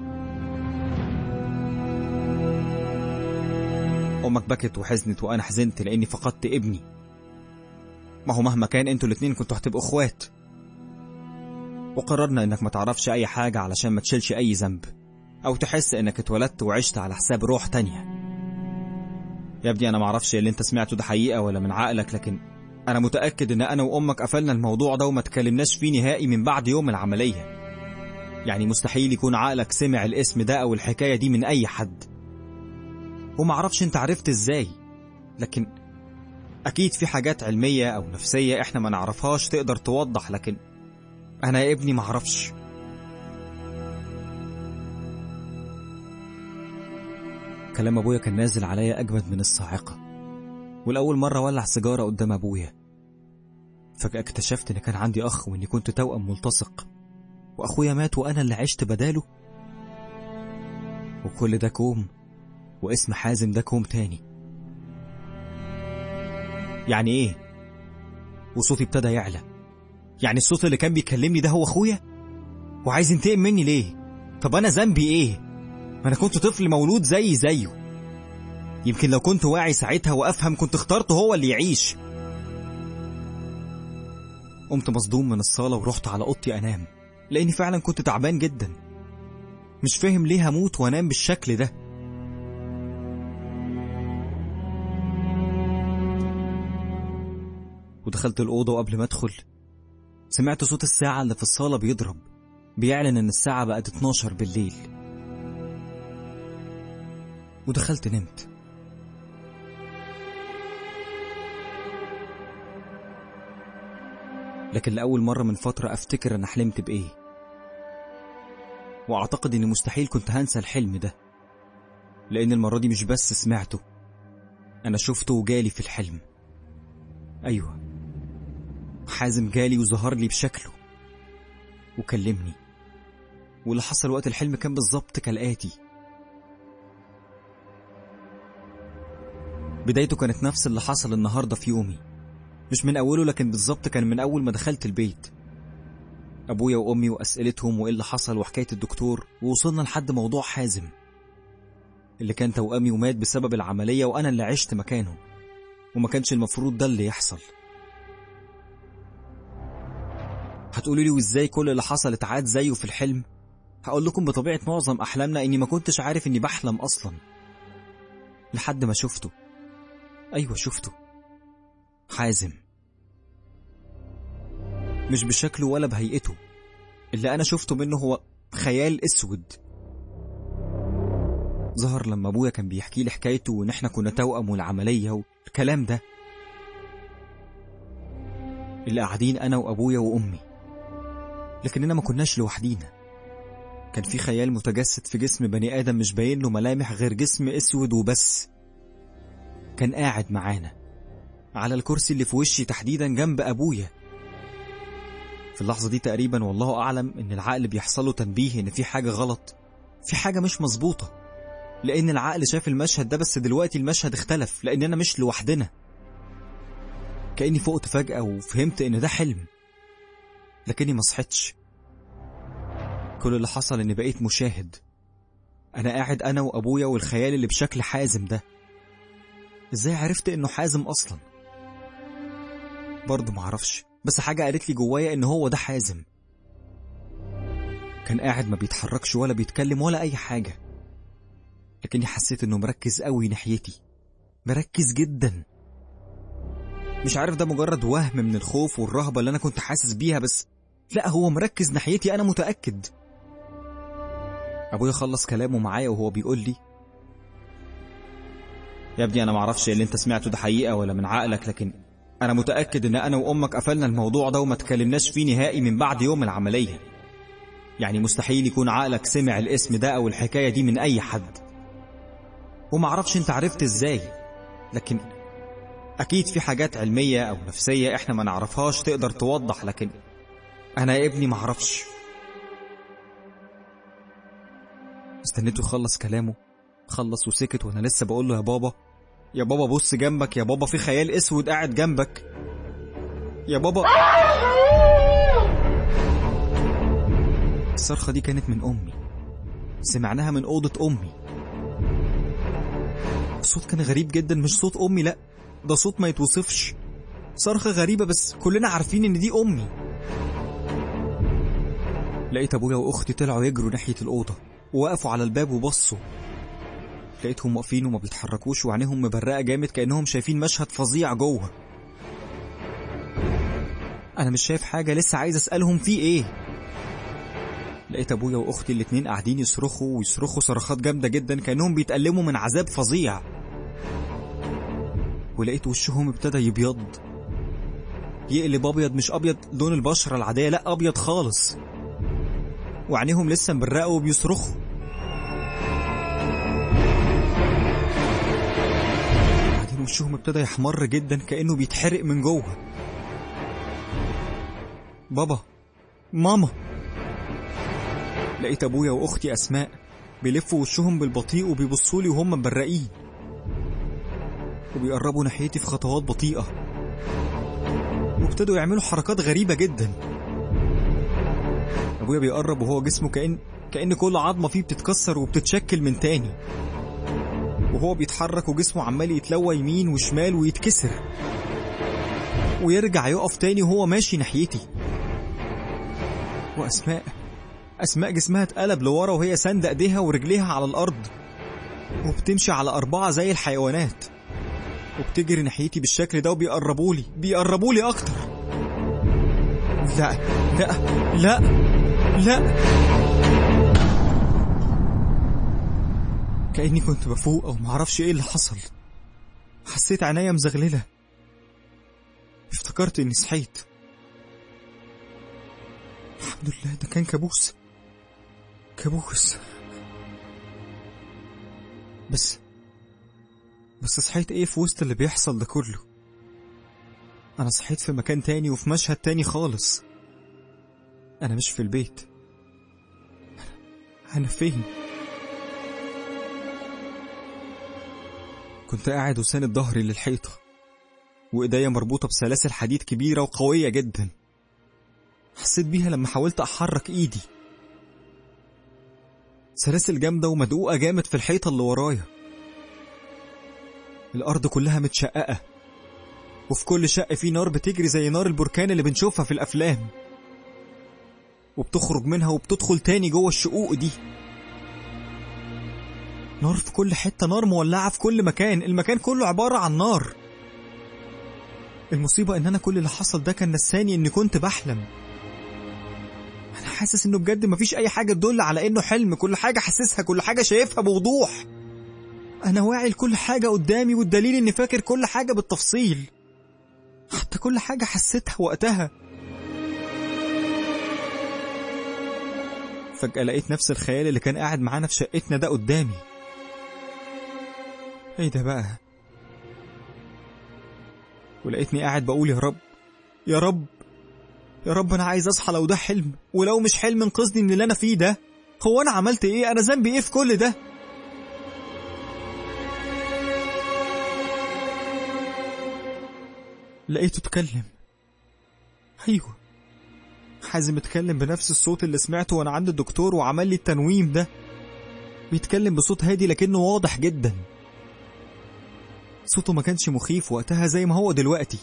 أمك بكت وحزنت وأنا حزنت لأني فقدت ابني ما هو مهما كان انتوا الاتنين كنتوا هتبقوا اخوات وقررنا انك ما تعرفش اي حاجة علشان ما تشيلش اي ذنب او تحس انك اتولدت وعشت على حساب روح تانية يا ابني انا معرفش اللي انت سمعته ده حقيقة ولا من عقلك لكن انا متأكد ان انا وامك قفلنا الموضوع ده وما تكلمناش فيه نهائي من بعد يوم العملية يعني مستحيل يكون عقلك سمع الاسم ده او الحكاية دي من اي حد ومعرفش انت عرفت ازاي لكن اكيد في حاجات علمية او نفسية احنا ما نعرفهاش تقدر توضح لكن انا يا ابني معرفش كلام ابويا كان نازل عليا اجمد من الصاعقة والاول مرة ولع سيجارة قدام ابويا فجأة اكتشفت ان كان عندي اخ واني كنت توأم ملتصق واخويا مات وانا اللي عشت بداله وكل ده كوم واسم حازم ده كوم تاني يعني ايه وصوتي ابتدى يعلى يعني الصوت اللي كان بيكلمني ده هو اخويا وعايز ينتقم مني ليه طب انا ذنبي ايه ما انا كنت طفل مولود زي زيه يمكن لو كنت واعي ساعتها وافهم كنت اخترته هو اللي يعيش قمت مصدوم من الصالة ورحت على اوضتي انام لاني فعلا كنت تعبان جدا مش فاهم ليه هموت وانام بالشكل ده ودخلت الأوضة وقبل ما أدخل سمعت صوت الساعة اللي في الصالة بيضرب بيعلن إن الساعة بقت 12 بالليل ودخلت نمت لكن لأول مرة من فترة أفتكر أنا حلمت بإيه وأعتقد إني مستحيل كنت هنسى الحلم ده لأن المرة دي مش بس سمعته أنا شفته وجالي في الحلم أيوه حازم جالي وظهر لي بشكله وكلمني واللي حصل وقت الحلم كان بالظبط كالآتي بدايته كانت نفس اللي حصل النهاردة في يومي مش من أوله لكن بالظبط كان من أول ما دخلت البيت أبويا وأمي وأسئلتهم وإيه اللي حصل وحكاية الدكتور ووصلنا لحد موضوع حازم اللي كان توأمي ومات بسبب العملية وأنا اللي عشت مكانه وما كانش المفروض ده اللي يحصل هتقولوا لي وازاي كل اللي حصل اتعاد زيه في الحلم هقول لكم بطبيعة معظم أحلامنا إني ما كنتش عارف إني بحلم أصلا لحد ما شفته أيوة شفته حازم مش بشكله ولا بهيئته اللي أنا شفته منه هو خيال أسود ظهر لما أبويا كان بيحكي لي حكايته وإن إحنا كنا توأم والعملية والكلام ده اللي قاعدين أنا وأبويا وأمي لكننا ما كناش لوحدينا كان في خيال متجسد في جسم بني آدم مش باين له ملامح غير جسم أسود وبس كان قاعد معانا على الكرسي اللي في وشي تحديدا جنب أبويا في اللحظة دي تقريبا والله أعلم إن العقل بيحصله تنبيه إن في حاجة غلط في حاجة مش مظبوطة لأن العقل شاف المشهد ده بس دلوقتي المشهد اختلف لأننا مش لوحدنا كأني فقت فجأة وفهمت إن ده حلم لكني ما صحتش كل اللي حصل إني بقيت مشاهد أنا قاعد أنا وأبويا والخيال اللي بشكل حازم ده إزاي عرفت إنه حازم أصلا برضه معرفش بس حاجة قالت لي جوايا إن هو ده حازم كان قاعد ما بيتحركش ولا بيتكلم ولا أي حاجة لكني حسيت إنه مركز قوي ناحيتي مركز جدا مش عارف ده مجرد وهم من الخوف والرهبة اللي أنا كنت حاسس بيها بس لا هو مركز ناحيتي أنا متأكد أبويا خلص كلامه معايا وهو بيقول لي يا ابني أنا معرفش اللي أنت سمعته ده حقيقة ولا من عقلك لكن أنا متأكد إن أنا وأمك قفلنا الموضوع ده وما تكلمناش فيه نهائي من بعد يوم العملية يعني مستحيل يكون عقلك سمع الاسم ده أو الحكاية دي من أي حد ومعرفش أنت عرفت إزاي لكن أكيد في حاجات علمية أو نفسية إحنا ما نعرفهاش تقدر توضح لكن أنا يا ابني معرفش استنيته يخلص كلامه خلص وسكت وأنا لسه بقول له يا بابا يا بابا بص جنبك يا بابا في خيال اسود قاعد جنبك يا بابا الصرخة دي كانت من أمي سمعناها من أوضة أمي الصوت كان غريب جدا مش صوت أمي لأ ده صوت ما يتوصفش صرخة غريبة بس كلنا عارفين إن دي أمي لقيت ابويا واختي طلعوا يجروا ناحيه الاوضه ووقفوا على الباب وبصوا لقيتهم واقفين وما بيتحركوش وعينيهم مبرقه جامد كانهم شايفين مشهد فظيع جوه انا مش شايف حاجه لسه عايز اسالهم في ايه لقيت ابويا واختي الاتنين قاعدين يصرخوا ويصرخوا صرخات جامده جدا كانهم بيتألموا من عذاب فظيع ولقيت وشهم ابتدى يبيض يقلب ابيض مش ابيض لون البشره العاديه لا ابيض خالص وعينيهم لسه مبرقه وبيصرخوا بعدين وشهم ابتدى يحمر جدا كانه بيتحرق من جوه بابا ماما لقيت ابويا واختي اسماء بيلفوا وشهم بالبطيء وبيبصوا لي وهم مبرقين وبيقربوا ناحيتي في خطوات بطيئه وابتدوا يعملوا حركات غريبه جدا ابويا بيقرب وهو جسمه كأن كأن كل عظمه فيه بتتكسر وبتتشكل من تاني وهو بيتحرك وجسمه عمال يتلوى يمين وشمال ويتكسر ويرجع يقف تاني وهو ماشي ناحيتي وأسماء أسماء جسمها اتقلب لورا وهي ساندة ايديها ورجليها على الأرض وبتمشي على أربعة زي الحيوانات وبتجري ناحيتي بالشكل ده وبيقربوا لي بيقربوا لي أكتر لا لا لا لا كأني كنت بفوق أو معرفش إيه اللي حصل حسيت عينيا مزغللة افتكرت إني صحيت الحمد لله ده كان كابوس كابوس بس بس صحيت ايه في وسط اللي بيحصل ده كله انا صحيت في مكان تاني وفي مشهد تاني خالص انا مش في البيت انا, أنا فين كنت قاعد وساند ظهري للحيطة وإيديا مربوطة بسلاسل حديد كبيرة وقوية جدا حسيت بيها لما حاولت أحرك إيدي سلاسل جامدة ومدقوقة جامد في الحيطة اللي ورايا الأرض كلها متشققة وفي كل شق في نار بتجري زي نار البركان اللي بنشوفها في الأفلام وبتخرج منها وبتدخل تاني جوه الشقوق دي نار في كل حتة نار مولعة في كل مكان المكان كله عبارة عن نار المصيبة إن أنا كل اللي حصل ده كان نساني إني كنت بحلم أنا حاسس إنه بجد مفيش أي حاجة تدل على إنه حلم كل حاجة حاسسها كل حاجة شايفها بوضوح أنا واعي لكل حاجة قدامي والدليل إني فاكر كل حاجة بالتفصيل حتى كل حاجة حسيتها وقتها فجأة لقيت نفس الخيال اللي كان قاعد معانا في شقتنا ده قدامي ايه ده بقى ولقيتني قاعد بقول يا رب يا رب يا رب انا عايز اصحى لو ده حلم ولو مش حلم انقذني من اللي انا فيه ده هو انا عملت ايه انا ذنبي ايه في كل ده لقيته اتكلم ايوه حازم اتكلم بنفس الصوت اللي سمعته وانا عند الدكتور وعمل لي التنويم ده بيتكلم بصوت هادي لكنه واضح جدا صوته ما كانش مخيف وقتها زي ما هو دلوقتي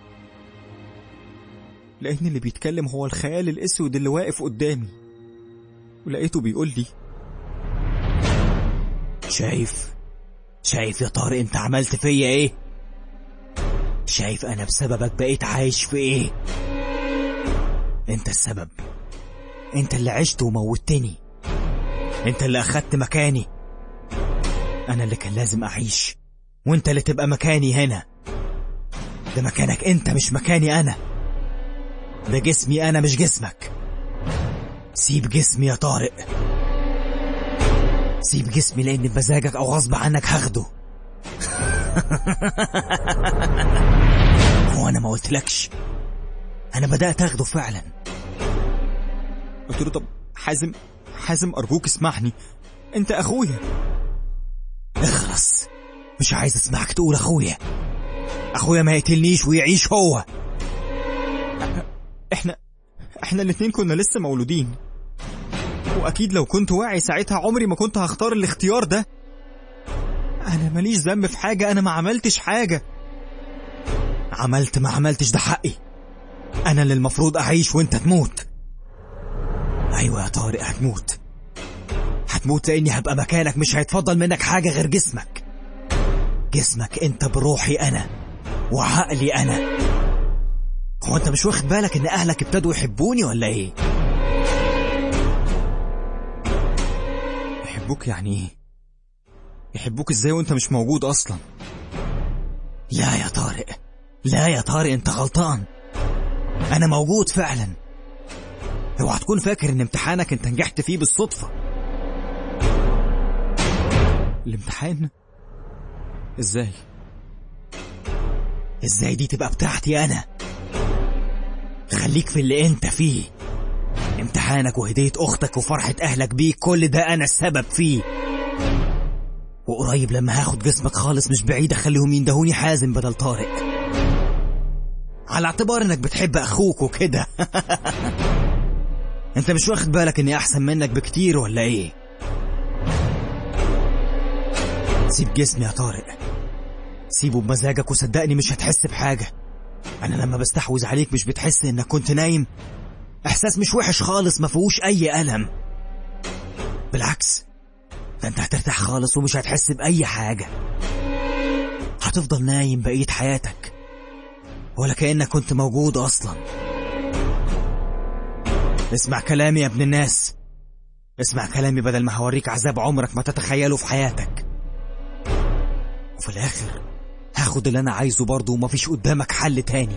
لأن اللي بيتكلم هو الخيال الأسود اللي واقف قدامي ولقيته بيقول لي شايف شايف يا طارق انت عملت فيا ايه شايف انا بسببك بقيت عايش في ايه انت السبب انت اللي عشت وموتني انت اللي اخدت مكاني انا اللي كان لازم اعيش وانت اللي تبقى مكاني هنا ده مكانك انت مش مكاني انا ده جسمي انا مش جسمك سيب جسمي يا طارق سيب جسمي لان بمزاجك او غصب عنك هاخده هو انا ما قلتلكش انا بدات اخده فعلا قلت له طب حازم حازم أرجوك اسمعني أنت أخويا اخرس مش عايز اسمعك تقول اخويا اخويا ما يقتلنيش ويعيش هو إحنا إحنا الاتنين كنا لسه مولودين وأكيد لو كنت واعي ساعتها عمري ما كنت هختار الاختيار ده أنا ماليش ذنب في حاجة أنا ما عملتش حاجة عملت ما عملتش ده حقي انا اللي المفروض اعيش وانت تموت ايوه يا طارق هتموت هتموت لاني هبقى مكانك مش هيتفضل منك حاجه غير جسمك جسمك انت بروحي انا وعقلي انا هو انت مش واخد بالك ان اهلك ابتدوا يحبوني ولا ايه يحبوك يعني ايه يحبوك ازاي وانت مش موجود اصلا لا يا طارق لا يا طارق انت غلطان انا موجود فعلا اوعى تكون فاكر ان امتحانك انت نجحت فيه بالصدفه الامتحان ازاي ازاي دي تبقى بتاعتي انا خليك في اللي انت فيه امتحانك وهدية اختك وفرحة اهلك بيك كل ده انا السبب فيه وقريب لما هاخد جسمك خالص مش بعيد اخليهم يندهوني حازم بدل طارق على اعتبار انك بتحب اخوك وكده انت مش واخد بالك اني احسن منك بكتير ولا ايه سيب جسمي يا طارق سيبه بمزاجك وصدقني مش هتحس بحاجة أنا لما بستحوذ عليك مش بتحس إنك كنت نايم إحساس مش وحش خالص ما فيهوش أي ألم بالعكس ده أنت هترتاح خالص ومش هتحس بأي حاجة هتفضل نايم بقية حياتك ولا كأنك كنت موجود أصلا اسمع كلامي يا ابن الناس اسمع كلامي بدل ما هوريك عذاب عمرك ما تتخيله في حياتك وفي الآخر هاخد اللي أنا عايزه برضه ومفيش قدامك حل تاني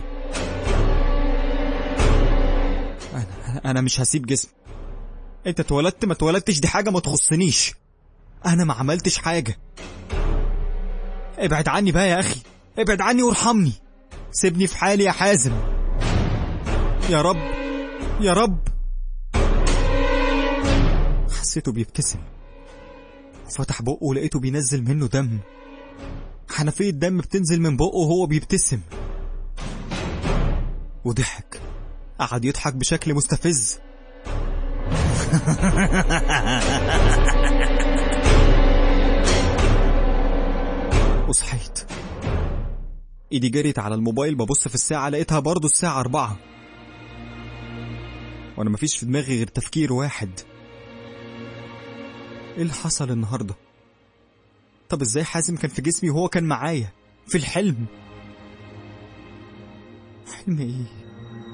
انا انا مش هسيب جسمي انت اتولدت ما اتولدتش دي حاجه ما تخصنيش انا ما عملتش حاجه ابعد عني بقى يا اخي ابعد عني وارحمني سيبني في حالي يا حازم يا رب يا رب حسيته بيبتسم وفتح بقه ولقيته بينزل منه دم حنفية دم بتنزل من بقه وهو بيبتسم وضحك قعد يضحك بشكل مستفز وصحيت ايدي جريت على الموبايل ببص في الساعة لقيتها برضه الساعة أربعة وأنا مفيش في دماغي غير تفكير واحد ايه اللي حصل النهارده طب ازاي حازم كان في جسمي وهو كان معايا في الحلم حلم ايه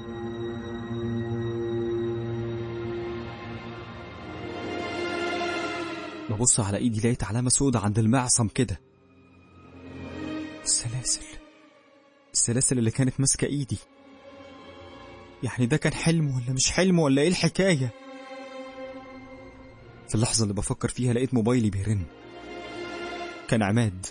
ببص على ايدي لقيت علامة سودة عند المعصم كده السلاسل السلاسل اللي كانت ماسكة ايدي يعني ده كان حلم ولا مش حلم ولا ايه الحكاية في اللحظة اللي بفكر فيها لقيت موبايلي بيرن كان عماد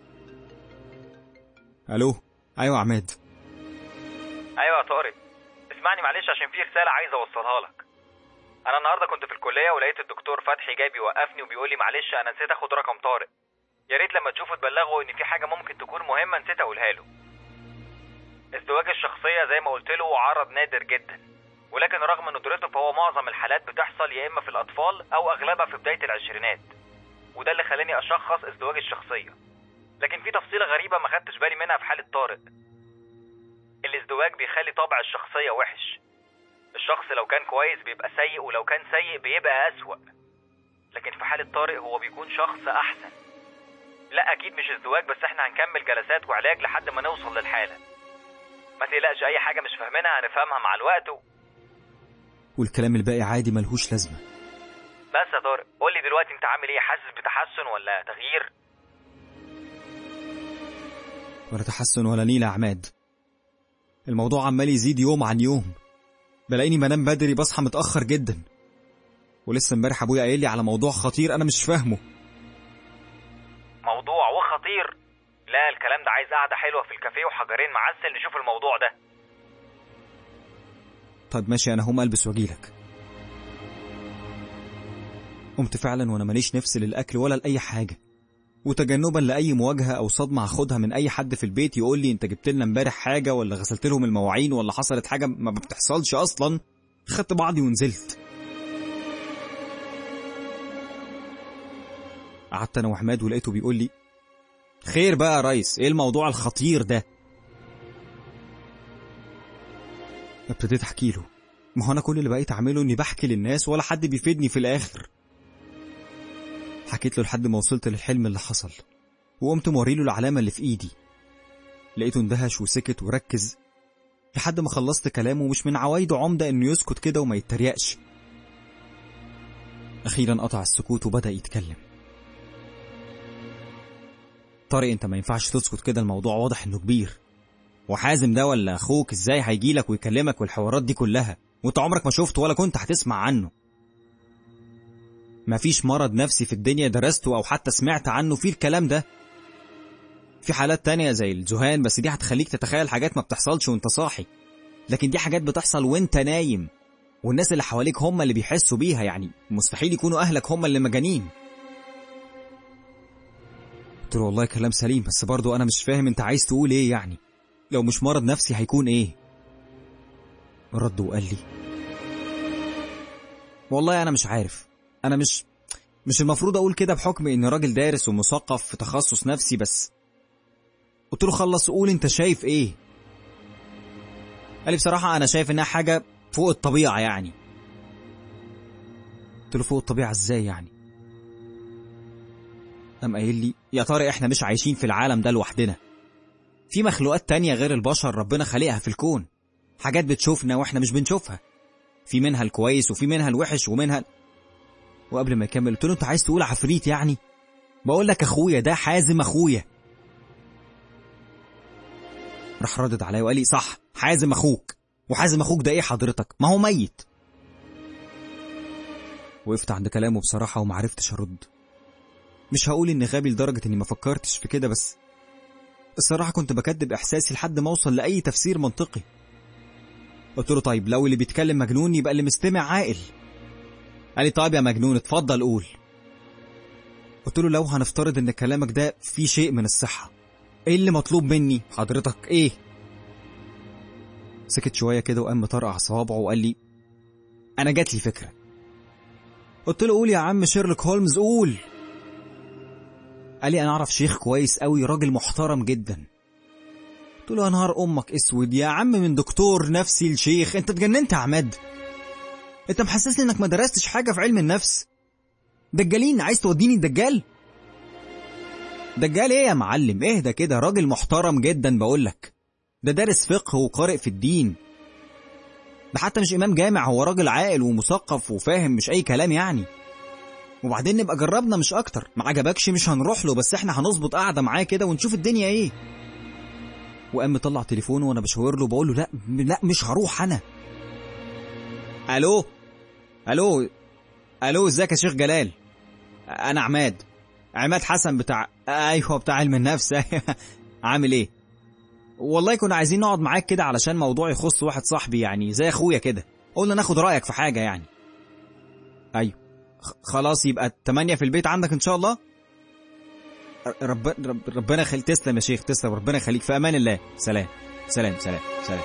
الو ايوه عماد ايوه يا طارق اسمعني معلش عشان في رساله عايز اوصلها لك انا النهارده كنت في الكليه ولقيت الدكتور فتحي جاي بيوقفني وبيقول لي معلش انا نسيت اخد رقم طارق يا ريت لما تشوفه تبلغه ان في حاجه ممكن تكون مهمه نسيت اقولها له ازدواج الشخصيه زي ما قلت له عرض نادر جدا ولكن رغم ندرته فهو معظم الحالات بتحصل يا اما في الاطفال او اغلبها في بدايه العشرينات وده اللي خلاني اشخص ازدواج الشخصيه لكن في تفصيله غريبه ما خدتش بالي منها في حاله طارق الازدواج بيخلي طابع الشخصيه وحش الشخص لو كان كويس بيبقى سيء ولو كان سيء بيبقى أسوأ لكن في حالة طارق هو بيكون شخص أحسن لا أكيد مش ازدواج بس احنا هنكمل جلسات وعلاج لحد ما نوصل للحالة ما تقلقش أي حاجة مش فاهمينها هنفهمها مع الوقت و... والكلام الباقي عادي ملهوش لازمة بس يا طارق قول لي دلوقتي انت عامل ايه حاسس بتحسن ولا تغيير ولا تحسن ولا نيلة يا عماد الموضوع عمال يزيد يوم عن يوم بلاقيني بنام بدري بصحى متأخر جدا ولسه امبارح ابويا قايل لي على موضوع خطير انا مش فاهمه موضوع وخطير لا الكلام ده عايز قعدة حلوة في الكافيه وحجرين معسل نشوف الموضوع ده طيب ماشي انا هقوم البس واجيلك قمت فعلا وانا ماليش نفس للاكل ولا لاي حاجه وتجنبا لاي مواجهه او صدمه هاخدها من اي حد في البيت يقول لي انت جبت لنا امبارح حاجه ولا غسلت لهم المواعين ولا حصلت حاجه ما بتحصلش اصلا خدت بعضي ونزلت قعدت انا وحماد ولقيته بيقول لي خير بقى يا ريس ايه الموضوع الخطير ده ابتديت احكي له ما هو انا كل اللي بقيت اعمله اني بحكي للناس ولا حد بيفيدني في الاخر حكيت له لحد ما وصلت للحلم اللي حصل وقمت موريله العلامة اللي في ايدي لقيته اندهش وسكت وركز لحد ما خلصت كلامه مش من عوايده عمدة انه يسكت كده وما يتريقش اخيرا قطع السكوت وبدأ يتكلم طارق انت ما ينفعش تسكت كده الموضوع واضح انه كبير وحازم ده ولا اخوك ازاي هيجيلك ويكلمك والحوارات دي كلها وانت عمرك ما شفته ولا كنت هتسمع عنه مفيش مرض نفسي في الدنيا درسته او حتى سمعت عنه فيه الكلام ده في حالات تانية زي الذهان بس دي هتخليك تتخيل حاجات ما بتحصلش وانت صاحي لكن دي حاجات بتحصل وانت نايم والناس اللي حواليك هم اللي بيحسوا بيها يعني مستحيل يكونوا اهلك هم اللي مجانين قلت له والله كلام سليم بس برضو انا مش فاهم انت عايز تقول ايه يعني لو مش مرض نفسي هيكون ايه رد وقال لي والله انا مش عارف انا مش مش المفروض اقول كده بحكم اني راجل دارس ومثقف في تخصص نفسي بس قلت له خلص قول انت شايف ايه قال لي بصراحة انا شايف انها حاجة فوق الطبيعة يعني قلت له فوق الطبيعة ازاي يعني قام قايل لي يا طارق احنا مش عايشين في العالم ده لوحدنا في مخلوقات تانية غير البشر ربنا خالقها في الكون حاجات بتشوفنا واحنا مش بنشوفها في منها الكويس وفي منها الوحش ومنها وقبل ما يكمل قلت له انت عايز تقول عفريت يعني بقول لك اخويا ده حازم اخويا راح ردد عليا وقال لي صح حازم اخوك وحازم اخوك ده ايه حضرتك ما هو ميت وقفت عند كلامه بصراحة ومعرفتش ارد مش هقول اني غبي لدرجة اني ما فكرتش في كده بس الصراحة كنت بكدب احساسي لحد ما اوصل لاي تفسير منطقي قلت له طيب لو اللي بيتكلم مجنون يبقى اللي مستمع عاقل قال لي طيب يا مجنون اتفضل قول قلت له لو هنفترض ان كلامك ده فيه شيء من الصحة ايه اللي مطلوب مني حضرتك ايه سكت شوية كده وقام مطرقع صوابعه وقال لي انا جات لي فكرة قلت له قول يا عم شيرلوك هولمز قول قال لي انا اعرف شيخ كويس قوي راجل محترم جدا قلت له يا نهار امك اسود يا عم من دكتور نفسي لشيخ انت اتجننت يا عماد انت محسسني انك ما درستش حاجه في علم النفس دجالين عايز توديني الدجال دجال ايه يا معلم اهدى كده راجل محترم جدا بقولك ده دارس فقه وقارئ في الدين ده حتى مش امام جامع هو راجل عاقل ومثقف وفاهم مش اي كلام يعني وبعدين نبقى جربنا مش اكتر ما عجبكش مش هنروح له بس احنا هنظبط قعده معاه كده ونشوف الدنيا ايه وقام مطلع تليفونه وانا بشاور له بقول له لا لا مش هروح انا الو الو الو ازيك يا شيخ جلال انا عماد عماد حسن بتاع ايوه بتاع علم النفس عامل ايه والله كنا عايزين نقعد معاك كده علشان موضوع يخص واحد صاحبي يعني زي اخويا كده قلنا ناخد رايك في حاجه يعني ايوه خلاص يبقى التمانية في البيت عندك ان شاء الله رب رب ربنا يخليك تسلم يا شيخ تسلم ربنا يخليك في امان الله سلام سلام سلام سلام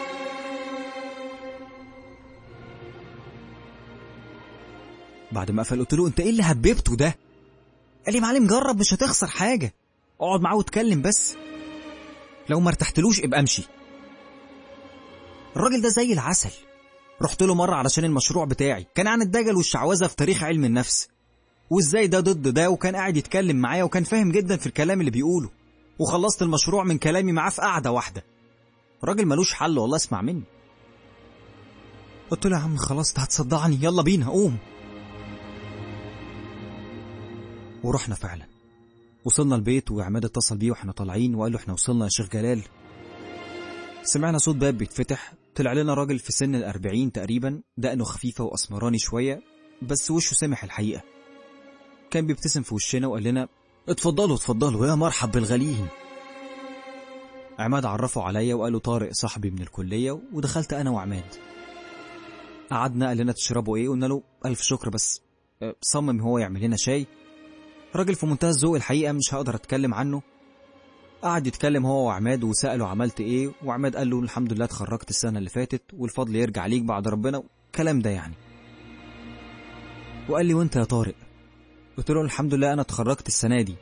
بعد ما قفل قلت له انت ايه اللي هببته ده قال لي معلم جرب مش هتخسر حاجه اقعد معاه واتكلم بس لو ما ارتحتلوش ابقى امشي الراجل ده زي العسل رحت له مرة علشان المشروع بتاعي كان عن الدجل والشعوذة في تاريخ علم النفس وازاي ده ضد ده وكان قاعد يتكلم معايا وكان فاهم جدا في الكلام اللي بيقوله وخلصت المشروع من كلامي معاه في قعدة واحدة راجل ملوش حل والله اسمع مني قلت له يا عم خلاص ده هتصدعني يلا بينا قوم ورحنا فعلا وصلنا البيت وعماد اتصل بيه واحنا طالعين وقال له احنا وصلنا يا شيخ جلال سمعنا صوت باب بيتفتح طلع لنا راجل في سن الأربعين تقريبا دقنه خفيفة وأسمراني شوية بس وشه سامح الحقيقة كان بيبتسم في وشنا وقال لنا اتفضلوا اتفضلوا يا مرحب بالغاليين عماد عرفه عليا وقال له طارق صاحبي من الكلية ودخلت أنا وعماد قعدنا قال لنا تشربوا ايه قلنا له ألف شكر بس صمم هو يعمل لنا شاي راجل في منتهى الذوق الحقيقة مش هقدر أتكلم عنه قعد يتكلم هو وعماد وسأله عملت ايه وعماد قال له الحمد لله اتخرجت السنة اللي فاتت والفضل يرجع ليك بعد ربنا كلام ده يعني وقال لي وانت يا طارق قلت له الحمد لله انا اتخرجت السنة دي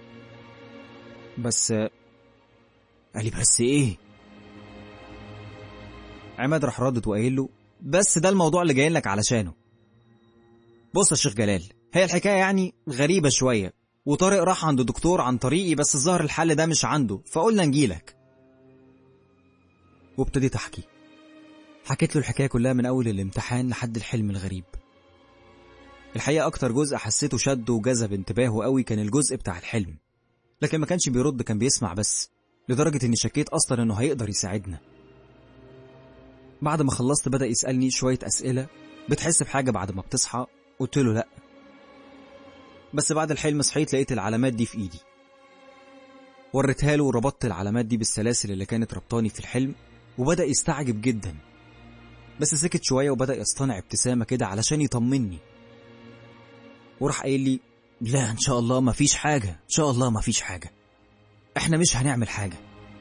بس قال لي بس ايه عماد راح ردت وقايل له بس ده الموضوع اللي جايين لك علشانه بص يا شيخ جلال هي الحكاية يعني غريبة شوية وطارق راح عند دكتور عن طريقي بس الظاهر الحل ده مش عنده فقلنا نجيلك وابتديت احكي حكيت له الحكاية كلها من أول الامتحان لحد الحلم الغريب الحقيقة أكتر جزء حسيته شد وجذب انتباهه قوي كان الجزء بتاع الحلم لكن ما كانش بيرد كان بيسمع بس لدرجة إني شكيت أصلا إنه هيقدر يساعدنا بعد ما خلصت بدأ يسألني شوية أسئلة بتحس بحاجة بعد ما بتصحى قلت له لأ بس بعد الحلم صحيت لقيت العلامات دي في إيدي وريتها له وربطت العلامات دي بالسلاسل اللي كانت ربطاني في الحلم وبدأ يستعجب جدا بس سكت شوية وبدأ يصطنع ابتسامة كده علشان يطمني وراح قايل لي لا ان شاء الله مفيش حاجة ان شاء الله مفيش حاجة احنا مش هنعمل حاجة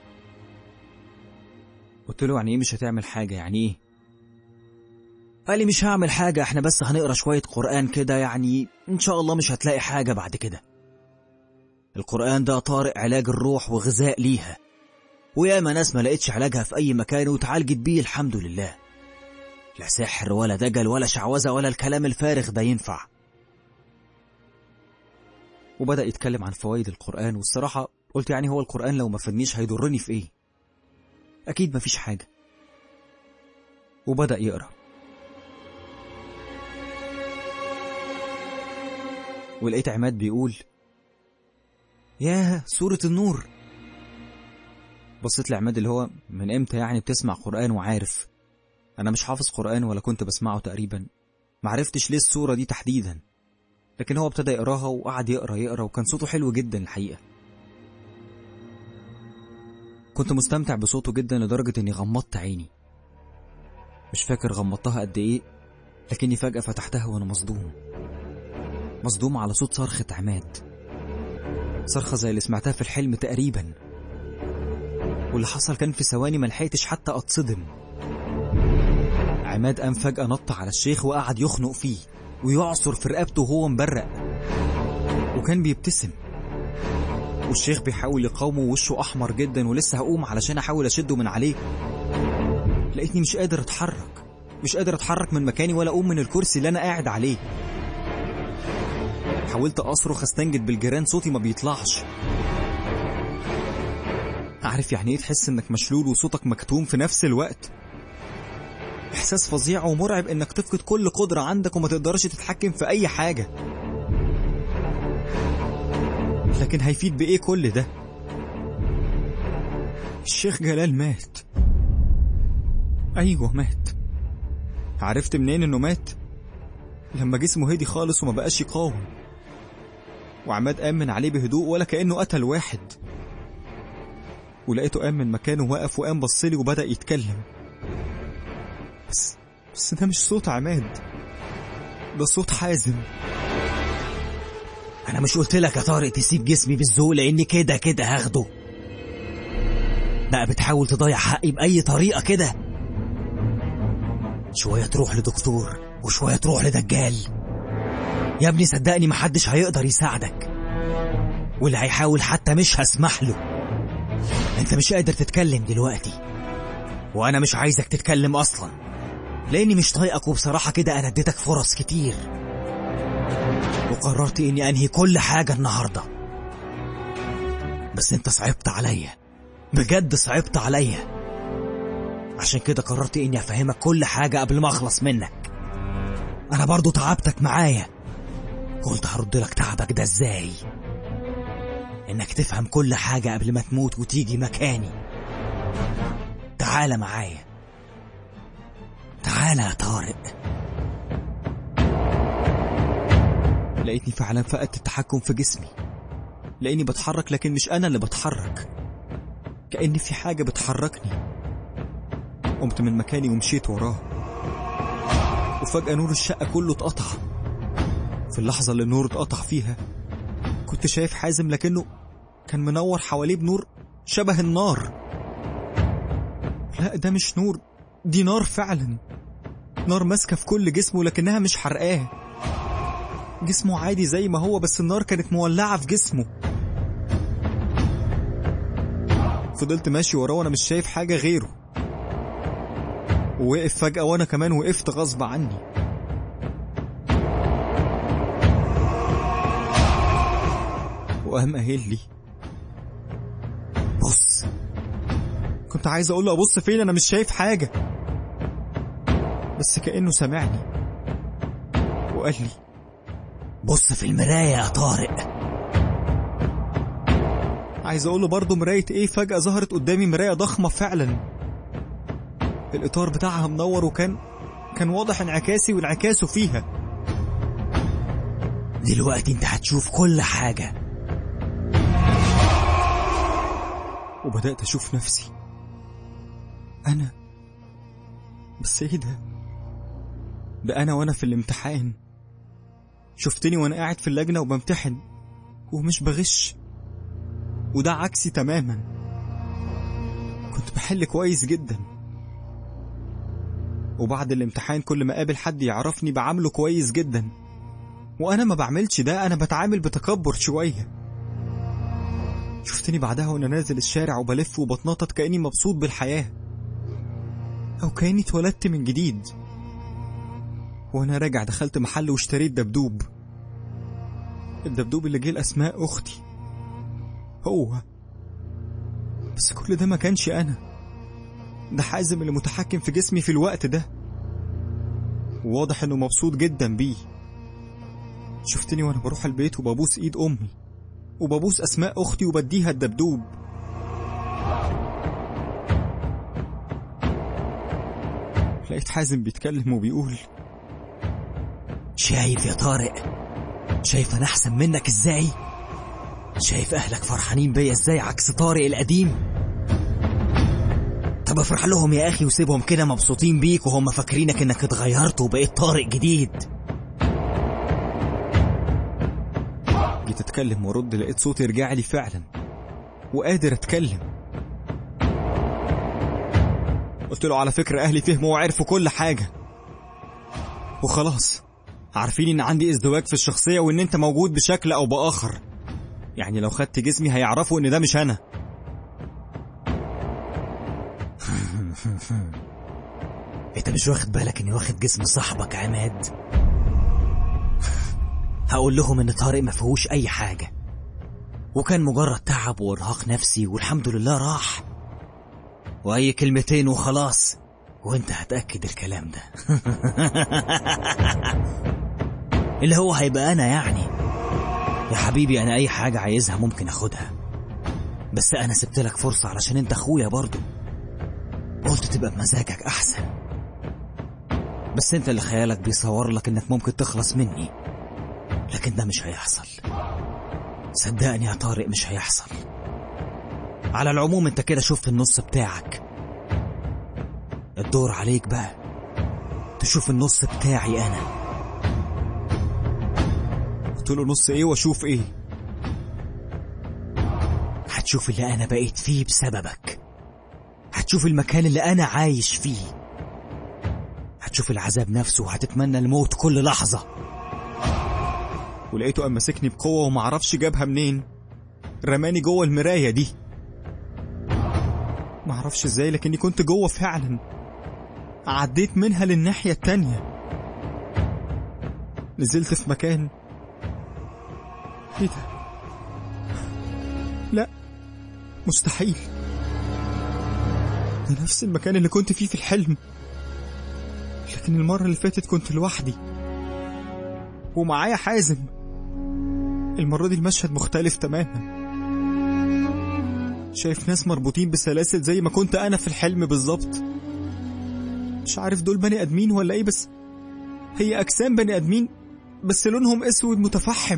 قلت له يعني ايه مش هتعمل حاجة يعني ايه قال لي مش هعمل حاجة احنا بس هنقرا شوية قرآن كده يعني ان شاء الله مش هتلاقي حاجة بعد كده القرآن ده طارق علاج الروح وغذاء ليها وياما ناس ما لقيتش علاجها في أي مكان وتعالجت بيه الحمد لله لا سحر ولا دجل ولا شعوذة ولا الكلام الفارغ ده ينفع وبدأ يتكلم عن فوائد القرآن والصراحة قلت يعني هو القرآن لو ما فادنيش هيضرني في ايه أكيد مفيش حاجة وبدأ يقرأ ولقيت عماد بيقول ياه سورة النور بصيت لعماد اللي هو من امتى يعني بتسمع قرآن وعارف انا مش حافظ قرآن ولا كنت بسمعه تقريبا معرفتش ليه السورة دي تحديدا لكن هو ابتدى يقراها وقعد يقرا يقرا وكان صوته حلو جدا الحقيقة كنت مستمتع بصوته جدا لدرجة اني غمضت عيني مش فاكر غمضتها قد ايه لكني فجأة فتحتها وانا مصدوم مصدوم على صوت صرخة عماد صرخة زي اللي سمعتها في الحلم تقريبا واللي حصل كان في ثواني ما لحقتش حتى اتصدم عماد قام فجأة نط على الشيخ وقعد يخنق فيه ويعصر في رقبته وهو مبرق وكان بيبتسم والشيخ بيحاول يقاومه ووشه أحمر جدا ولسه هقوم علشان أحاول أشده من عليه لقيتني مش قادر أتحرك مش قادر أتحرك من مكاني ولا أقوم من الكرسي اللي أنا قاعد عليه حاولت أصرخ أستنجد بالجيران صوتي ما بيطلعش عارف يعني ايه تحس انك مشلول وصوتك مكتوم في نفس الوقت احساس فظيع ومرعب انك تفقد كل قدرة عندك وما تقدرش تتحكم في اي حاجة لكن هيفيد بايه كل ده الشيخ جلال مات ايوه مات عرفت منين انه مات لما جسمه هدي خالص وما بقاش يقاوم وعماد قام من عليه بهدوء ولا كأنه قتل واحد ولقيته قام من مكانه واقف وقام بصلي وبدأ يتكلم بس بس ده مش صوت عماد ده صوت حازم انا مش قلت لك يا طارق تسيب جسمي بالذوق لاني كده كده هاخده بقى بتحاول تضيع حقي باي طريقه كده شويه تروح لدكتور وشويه تروح لدجال يا ابني صدقني محدش هيقدر يساعدك واللي هيحاول حتى مش هسمح له انت مش قادر تتكلم دلوقتي وانا مش عايزك تتكلم اصلا لاني مش طايقك وبصراحه كده انا اديتك فرص كتير وقررت اني انهي كل حاجه النهارده بس انت صعبت عليا بجد صعبت عليا عشان كده قررت اني افهمك كل حاجه قبل ما اخلص منك انا برضو تعبتك معايا قلت هرد لك تعبك ده ازاي انك تفهم كل حاجة قبل ما تموت وتيجي مكاني تعال معايا تعال يا طارق لقيتني فعلا فقدت التحكم في جسمي لاني بتحرك لكن مش انا اللي بتحرك كأن في حاجة بتحركني قمت من مكاني ومشيت وراه وفجأة نور الشقة كله اتقطع في اللحظة اللي النور اتقطع فيها كنت شايف حازم لكنه كان منور حواليه بنور شبه النار لا ده مش نور دي نار فعلا نار ماسكة في كل جسمه لكنها مش حرقاه جسمه عادي زي ما هو بس النار كانت مولعة في جسمه فضلت ماشي وراه وانا مش شايف حاجة غيره ووقف فجأة وأنا كمان وقفت غصب عني وقام قايل لي بص كنت عايز أقول له أبص فين أنا مش شايف حاجة بس كأنه سمعني وقال لي بص في المراية يا طارق عايز اقول له برضه مرايه ايه فجاه ظهرت قدامي مرايه ضخمه فعلا الاطار بتاعها منور وكان كان واضح انعكاسي وانعكاسه فيها دلوقتي انت هتشوف كل حاجة وبدات اشوف نفسي انا بس ايه ده ده انا وانا في الامتحان شفتني وانا قاعد في اللجنه وبمتحن ومش بغش وده عكسي تماما كنت بحل كويس جدا وبعد الامتحان كل ما قابل حد يعرفني بعامله كويس جدا وانا ما بعملش ده انا بتعامل بتكبر شويه شفتني بعدها وانا نازل الشارع وبلف وبتنطط كاني مبسوط بالحياه او كاني اتولدت من جديد وانا راجع دخلت محل واشتريت دبدوب الدبدوب اللي جه لاسماء اختي هو بس كل ده ما كانش انا ده حازم اللي متحكم في جسمي في الوقت ده وواضح انه مبسوط جدا بيه شفتني وانا بروح البيت وببوس ايد امي وببوس اسماء اختي وبديها الدبدوب لقيت حازم بيتكلم وبيقول شايف يا طارق شايف انا احسن منك ازاي شايف اهلك فرحانين بيا ازاي عكس طارق القديم طب افرح لهم يا اخي وسيبهم كده مبسوطين بيك وهم فاكرينك انك اتغيرت وبقيت طارق جديد جيت اتكلم وارد لقيت صوتي رجع لي فعلا وقادر اتكلم قلت له على فكرة اهلي فهموا وعرفوا كل حاجة وخلاص عارفين ان عندي ازدواج في الشخصية وان انت موجود بشكل او باخر يعني لو خدت جسمي هيعرفوا ان ده مش انا انت مش واخد بالك اني واخد جسم صاحبك عماد هقول لهم ان طارق ما فيهوش اي حاجة وكان مجرد تعب وارهاق نفسي والحمد لله راح واي كلمتين وخلاص وانت هتأكد الكلام ده اللي هو هيبقى انا يعني يا حبيبي انا اي حاجة عايزها ممكن اخدها بس انا سبت لك فرصة علشان انت اخويا برضو قلت تبقى بمزاجك احسن بس انت اللي خيالك بيصور لك انك ممكن تخلص مني لكن ده مش هيحصل صدقني يا طارق مش هيحصل على العموم انت كده شفت النص بتاعك الدور عليك بقى تشوف النص بتاعي انا قلت له نص ايه واشوف ايه هتشوف اللي انا بقيت فيه بسببك هتشوف المكان اللي انا عايش فيه هتشوف العذاب نفسه وهتتمنى الموت كل لحظة ولقيته قام ماسكني بقوة ومعرفش جابها منين رماني جوه المراية دي معرفش ازاي لكني كنت جوه فعلا عديت منها للناحية التانية نزلت في مكان ايه ده لا مستحيل ده نفس المكان اللي كنت فيه في الحلم لكن المرة اللي فاتت كنت لوحدي ومعايا حازم المرة دي المشهد مختلف تماما شايف ناس مربوطين بسلاسل زي ما كنت أنا في الحلم بالظبط مش عارف دول بني آدمين ولا إيه بس هي أجسام بني آدمين بس لونهم أسود متفحم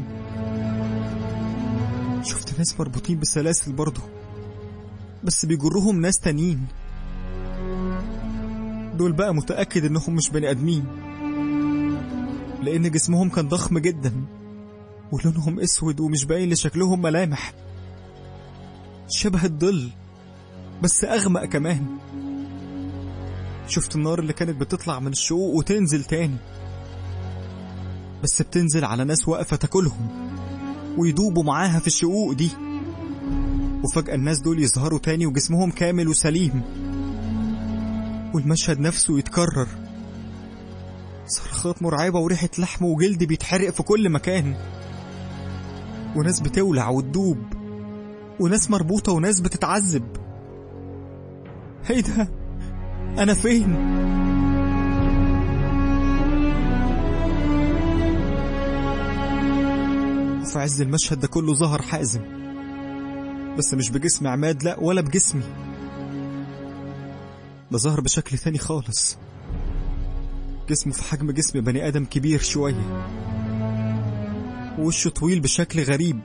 شفت ناس مربوطين بسلاسل برضه بس بيجرهم ناس تانيين دول بقى متأكد إنهم مش بني آدمين لأن جسمهم كان ضخم جدا ولونهم اسود ومش باين لشكلهم ملامح شبه الظل بس اغمق كمان شفت النار اللي كانت بتطلع من الشقوق وتنزل تاني بس بتنزل على ناس واقفة تاكلهم ويدوبوا معاها في الشقوق دي وفجأة الناس دول يظهروا تاني وجسمهم كامل وسليم والمشهد نفسه يتكرر صرخات مرعبة وريحة لحم وجلد بيتحرق في كل مكان وناس بتولع وتدوب وناس مربوطة وناس بتتعذب ايه ده انا فين وفي عز المشهد ده كله ظهر حازم بس مش بجسم عماد لا ولا بجسمي ده ظهر بشكل تاني خالص جسمه في حجم جسم بني آدم كبير شوية ووشه طويل بشكل غريب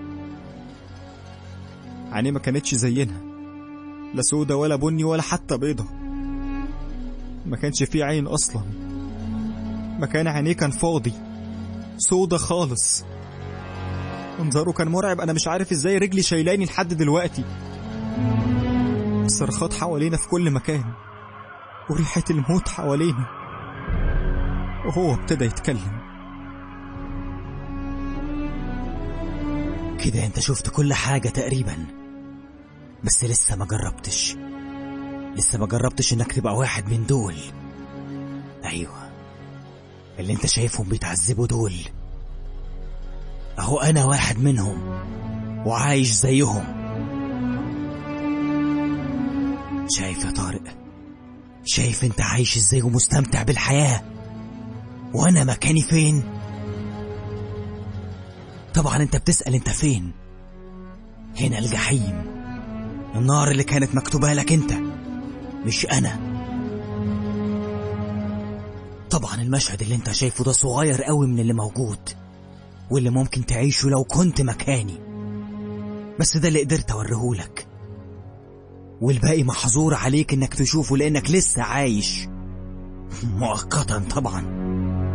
عينيه ما كانتش زينا لا سودة ولا بني ولا حتى بيضة ما كانش فيه عين أصلا مكان عينيه كان فاضي سودة خالص منظره كان مرعب أنا مش عارف إزاي رجلي شايلاني لحد دلوقتي الصرخات حوالينا في كل مكان وريحة الموت حوالينا وهو ابتدى يتكلم كده انت شفت كل حاجة تقريبا بس لسه ما جربتش لسه ما جربتش انك تبقى واحد من دول ايوه اللي انت شايفهم بيتعذبوا دول اهو انا واحد منهم وعايش زيهم شايف يا طارق شايف انت عايش ازاي ومستمتع بالحياة وانا مكاني فين طبعا انت بتسأل انت فين هنا الجحيم النار اللي كانت مكتوبة لك انت مش انا طبعا المشهد اللي انت شايفه ده صغير قوي من اللي موجود واللي ممكن تعيشه لو كنت مكاني بس ده اللي قدرت اوريهولك والباقي محظور عليك انك تشوفه لانك لسه عايش مؤقتا طبعا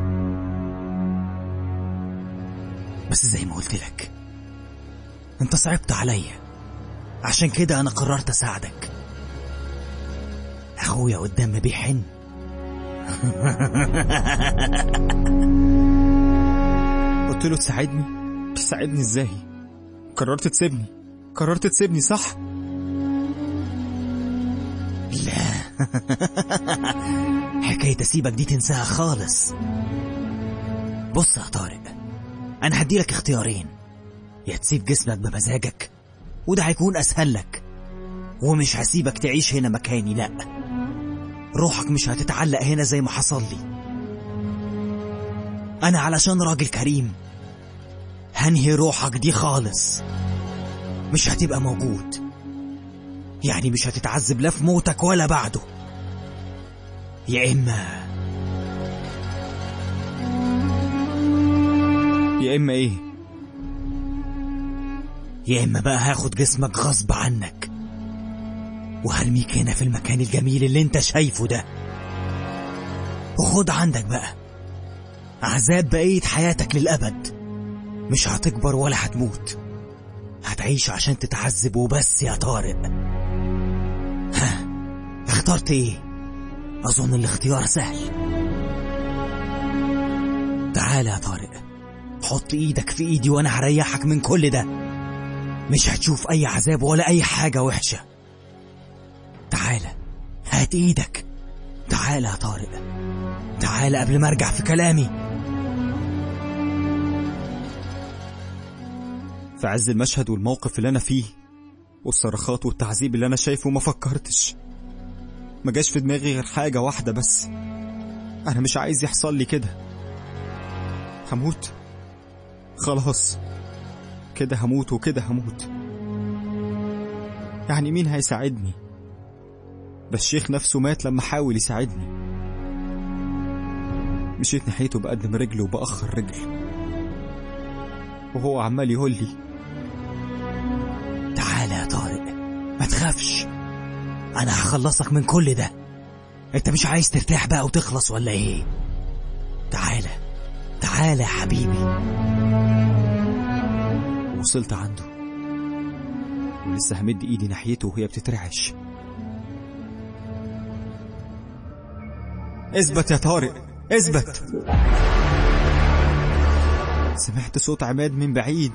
بس زي ما قلت لك انت صعبت عليا عشان كده انا قررت اساعدك اخويا قدام بيحن قلت له تساعدني تساعدني ازاي قررت تسيبني قررت تسيبني صح لا حكاية اسيبك دي تنساها خالص بص يا طارق انا هديلك اختيارين يا تسيب جسمك بمزاجك وده هيكون اسهل لك ومش هسيبك تعيش هنا مكاني لا روحك مش هتتعلق هنا زي ما حصل لي انا علشان راجل كريم هنهي روحك دي خالص مش هتبقى موجود يعني مش هتتعذب لا في موتك ولا بعده يا اما يا اما ايه يا اما بقى هاخد جسمك غصب عنك وهرميك هنا في المكان الجميل اللي انت شايفه ده وخد عندك بقى عذاب بقية حياتك للأبد مش هتكبر ولا هتموت هتعيش عشان تتعذب وبس يا طارق ها اخترت ايه اظن الاختيار سهل تعال يا طارق حط ايدك في ايدي وانا هريحك من كل ده مش هتشوف اي عذاب ولا اي حاجة وحشة تعال هات ايدك تعال يا طارق تعال قبل ما ارجع في كلامي في عز المشهد والموقف اللي انا فيه والصرخات والتعذيب اللي انا شايفه ما فكرتش ما جاش في دماغي غير حاجة واحدة بس انا مش عايز يحصل لي كده هموت خلاص كده هموت وكده هموت يعني مين هيساعدني ده الشيخ نفسه مات لما حاول يساعدني مشيت ناحيته بقدم رجل وبأخر رجل وهو عمال يقول لي تعال يا طارق ما تخافش انا هخلصك من كل ده انت مش عايز ترتاح بقى وتخلص ولا ايه تعالى تعالى يا حبيبي وصلت عنده ولسه همد ايدي ناحيته وهي بتترعش اثبت يا طارق اثبت سمعت صوت عماد من بعيد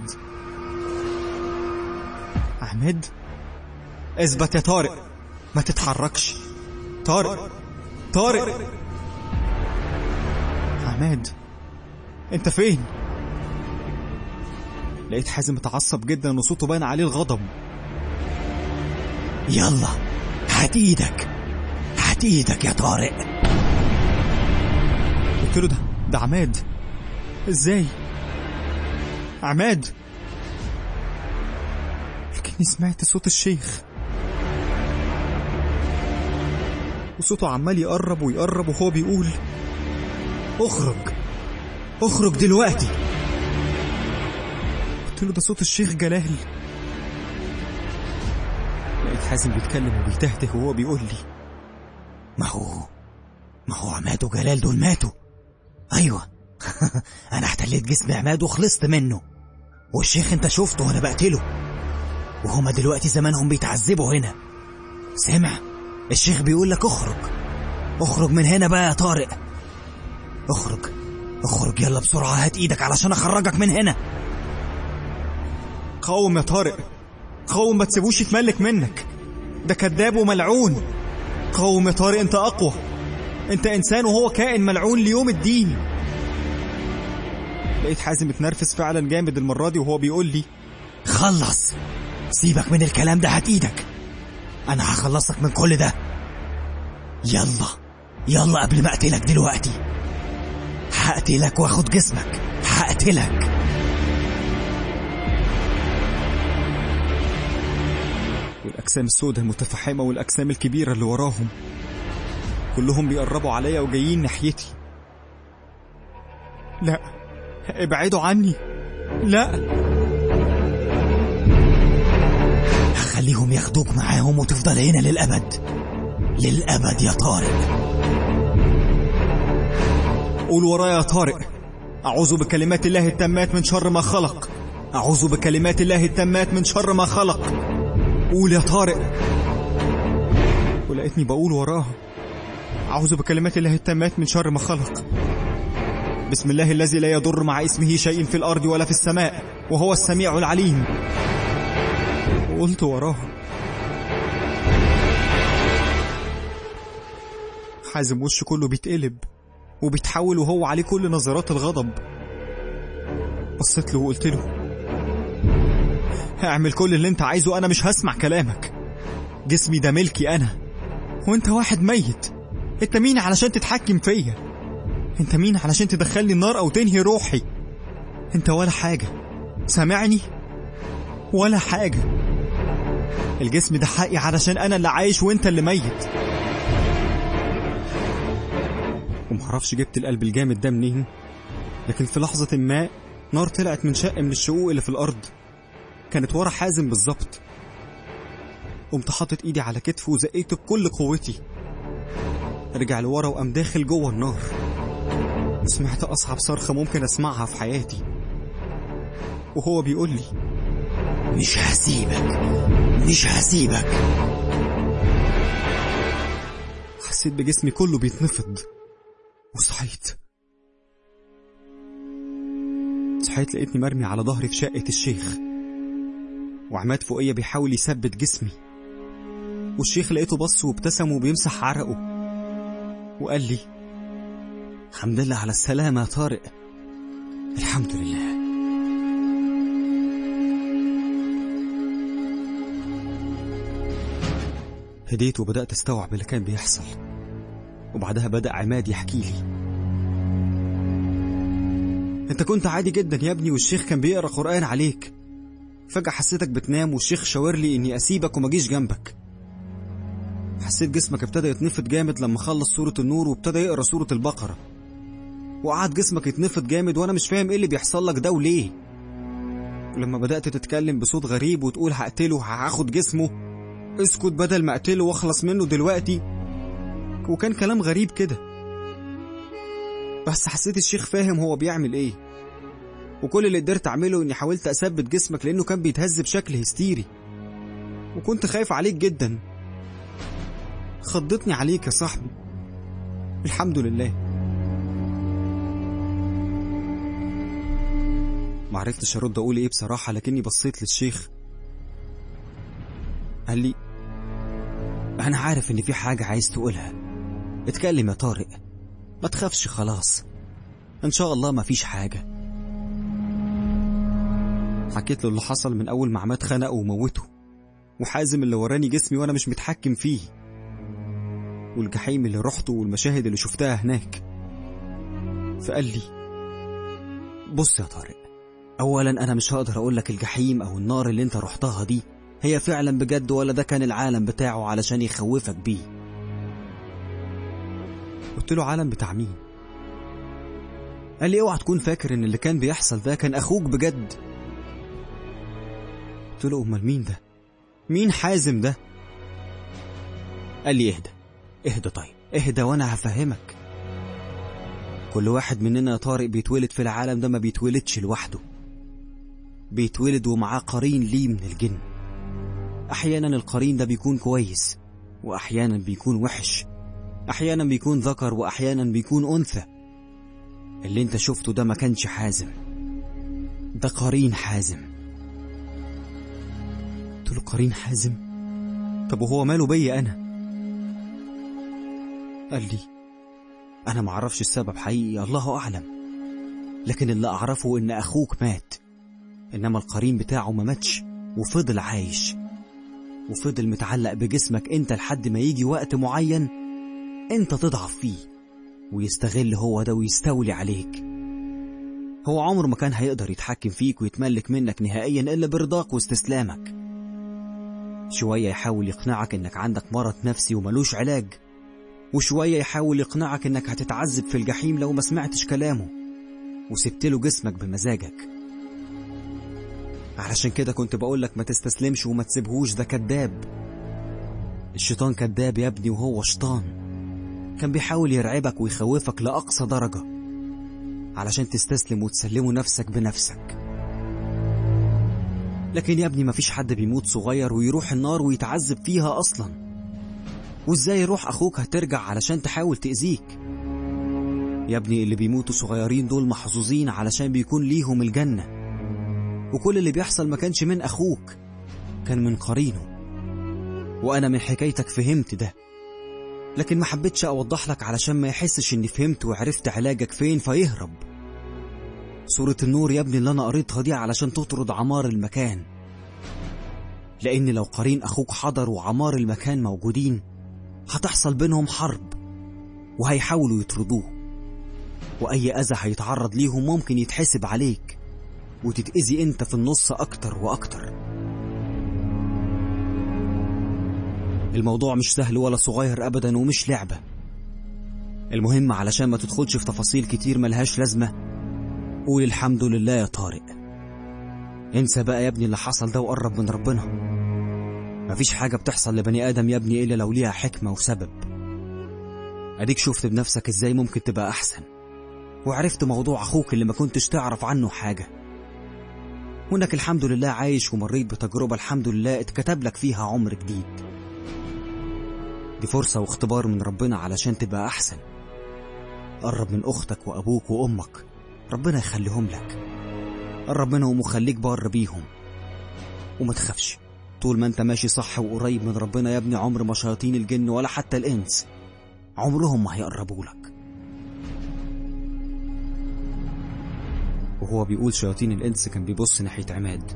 عماد اثبت يا طارق ما تتحركش طارق طارق عماد انت فين لقيت حازم متعصب جدا وصوته باين عليه الغضب يلا هات ايدك هات ايدك يا طارق قلت له ده ده عماد ازاي عماد لكني سمعت صوت الشيخ وصوته عمال يقرب ويقرب وهو بيقول اخرج اخرج دلوقتي قلت له ده صوت الشيخ جلال لقيت حازم بيتكلم وبيتهته وهو بيقول لي ما هو ما هو عماد وجلال دول ماتوا ايوه انا احتليت جسم عماد وخلصت منه والشيخ انت شفته وانا بقتله وهما دلوقتي زمانهم بيتعذبوا هنا سمع الشيخ بيقول لك اخرج اخرج من هنا بقى يا طارق اخرج اخرج يلا بسرعة هات ايدك علشان اخرجك من هنا قاوم يا طارق قاوم ما تسيبوش يتملك منك ده كذاب وملعون قاوم يا طارق انت اقوى انت انسان وهو كائن ملعون ليوم الدين لقيت حازم اتنرفز فعلا جامد المرة دي وهو بيقول لي خلص سيبك من الكلام ده هات ايدك انا هخلصك من كل ده يلا يلا قبل ما اقتلك دلوقتي هقتلك واخد جسمك هقتلك والأجسام السوداء المتفحمة والأجسام الكبيرة اللي وراهم كلهم بيقربوا عليا وجايين ناحيتي لا ابعدوا عني لا هخليهم ياخدوك معاهم وتفضل هنا للأبد للأبد يا طارق قول ورايا يا طارق أعوذ بكلمات الله التامات من شر ما خلق أعوذ بكلمات الله التامات من شر ما خلق قول يا طارق ولقيتني بقول وراها أعوذ بكلمات الله التامات من شر ما خلق بسم الله الذي لا يضر مع اسمه شيء في الأرض ولا في السماء وهو السميع العليم وقلت وراها حازم وشه كله بيتقلب وبيتحول وهو عليه كل نظرات الغضب بصيت له وقلت له اعمل كل اللي انت عايزه انا مش هسمع كلامك جسمي ده ملكي انا وانت واحد ميت انت مين علشان تتحكم فيا انت مين علشان تدخلني النار او تنهي روحي انت ولا حاجة سامعني ولا حاجة الجسم ده حقي علشان انا اللي عايش وانت اللي ميت ومعرفش جبت القلب الجامد ده منين لكن في لحظة ما نار طلعت من شق من الشقوق اللي في الأرض كانت ورا حازم بالظبط قمت حاطط ايدي على كتفه وزقيته بكل قوتي رجع لورا وقام داخل جوه النار وسمعت أصعب صرخة ممكن أسمعها في حياتي وهو بيقول لي مش هسيبك مش هسيبك حسيت بجسمي كله بيتنفض وصحيت صحيت لقيتني مرمي على ظهري في شقة الشيخ وعماد فوقية بيحاول يثبت جسمي والشيخ لقيته بص وابتسم وبيمسح عرقه وقال لي الحمد لله على السلامة يا طارق الحمد لله هديت وبدأت استوعب اللي كان بيحصل وبعدها بدأ عماد يحكي لي انت كنت عادي جدا يا ابني والشيخ كان بيقرا قرآن عليك فجأة حسيتك بتنام والشيخ شاور لي اني اسيبك وما اجيش جنبك حسيت جسمك ابتدى يتنفض جامد لما خلص سورة النور وابتدى يقرا سورة البقرة وقعد جسمك يتنفض جامد وانا مش فاهم ايه اللي بيحصل لك ده وليه ولما بدأت تتكلم بصوت غريب وتقول هقتله هاخد جسمه اسكت بدل ما اقتله واخلص منه دلوقتي وكان كلام غريب كده بس حسيت الشيخ فاهم هو بيعمل ايه وكل اللي قدرت اعمله اني حاولت اثبت جسمك لانه كان بيتهز بشكل هستيري وكنت خايف عليك جدا خضتني عليك يا صاحبي الحمد لله معرفتش ارد اقول ايه بصراحه لكني بصيت للشيخ قال لي انا عارف ان في حاجه عايز تقولها اتكلم يا طارق ما تخافش خلاص ان شاء الله ما فيش حاجة حكيت له اللي حصل من اول ما عماد خنقه وموته وحازم اللي وراني جسمي وانا مش متحكم فيه والجحيم اللي رحته والمشاهد اللي شفتها هناك فقال لي بص يا طارق اولا انا مش هقدر اقول لك الجحيم او النار اللي انت رحتها دي هي فعلا بجد ولا ده كان العالم بتاعه علشان يخوفك بيه قلت له عالم بتاع مين قال لي اوعى تكون فاكر ان اللي كان بيحصل ده كان اخوك بجد قلت له امال مين ده مين حازم ده قال لي اهدى اهدى طيب اهدى وانا هفهمك كل واحد مننا يا طارق بيتولد في العالم ده ما بيتولدش لوحده بيتولد ومعاه قرين ليه من الجن احيانا القرين ده بيكون كويس واحيانا بيكون وحش احيانا بيكون ذكر واحيانا بيكون انثى اللي انت شفته ده ما كانش حازم ده قرين حازم قلت له قرين حازم طب وهو ماله بيا انا قال لي انا معرفش السبب حقيقي الله اعلم لكن اللي اعرفه ان اخوك مات انما القرين بتاعه ما ماتش وفضل عايش وفضل متعلق بجسمك انت لحد ما يجي وقت معين انت تضعف فيه ويستغل هو ده ويستولي عليك هو عمره ما كان هيقدر يتحكم فيك ويتملك منك نهائيا الا برضاك واستسلامك شوية يحاول يقنعك انك عندك مرض نفسي وملوش علاج وشوية يحاول يقنعك انك هتتعذب في الجحيم لو ما سمعتش كلامه وسبت له جسمك بمزاجك علشان كده كنت بقولك ما تستسلمش وما تسيبهوش ده كذاب الشيطان كذاب يا ابني وهو شيطان كان بيحاول يرعبك ويخوفك لأقصى درجة علشان تستسلم وتسلمه نفسك بنفسك لكن يا ابني مفيش حد بيموت صغير ويروح النار ويتعذب فيها أصلا وازاي روح أخوك هترجع علشان تحاول تأذيك يا ابني اللي بيموتوا صغيرين دول محظوظين علشان بيكون ليهم الجنة وكل اللي بيحصل ما كانش من أخوك كان من قرينه وأنا من حكايتك فهمت ده لكن ما حبيتش أوضح لك علشان ما يحسش إني فهمت وعرفت علاجك فين فيهرب سورة النور يا ابني اللي أنا قريتها دي علشان تطرد عمار المكان لأن لو قرين أخوك حضر وعمار المكان موجودين هتحصل بينهم حرب وهيحاولوا يطردوه وأي أذى هيتعرض ليهم ممكن يتحسب عليك وتتأذي أنت في النص أكتر وأكتر الموضوع مش سهل ولا صغير أبدا ومش لعبة المهم علشان ما تدخلش في تفاصيل كتير ملهاش لازمة قول الحمد لله يا طارق انسى بقى يا ابني اللي حصل ده وقرب من ربنا مفيش حاجة بتحصل لبني آدم يا ابني إلا لو ليها حكمة وسبب أديك شفت بنفسك إزاي ممكن تبقى أحسن وعرفت موضوع أخوك اللي ما كنتش تعرف عنه حاجة وإنك الحمد لله عايش ومريت بتجربة الحمد لله اتكتب لك فيها عمر جديد دي فرصة واختبار من ربنا علشان تبقى أحسن قرب من أختك وأبوك وأمك ربنا يخليهم لك قرب منهم وخليك بار بيهم وما تخافش طول ما انت ماشي صح وقريب من ربنا يا ابني عمر ما شياطين الجن ولا حتى الإنس عمرهم ما هيقربوا لك وهو بيقول شياطين الإنس كان بيبص ناحية عماد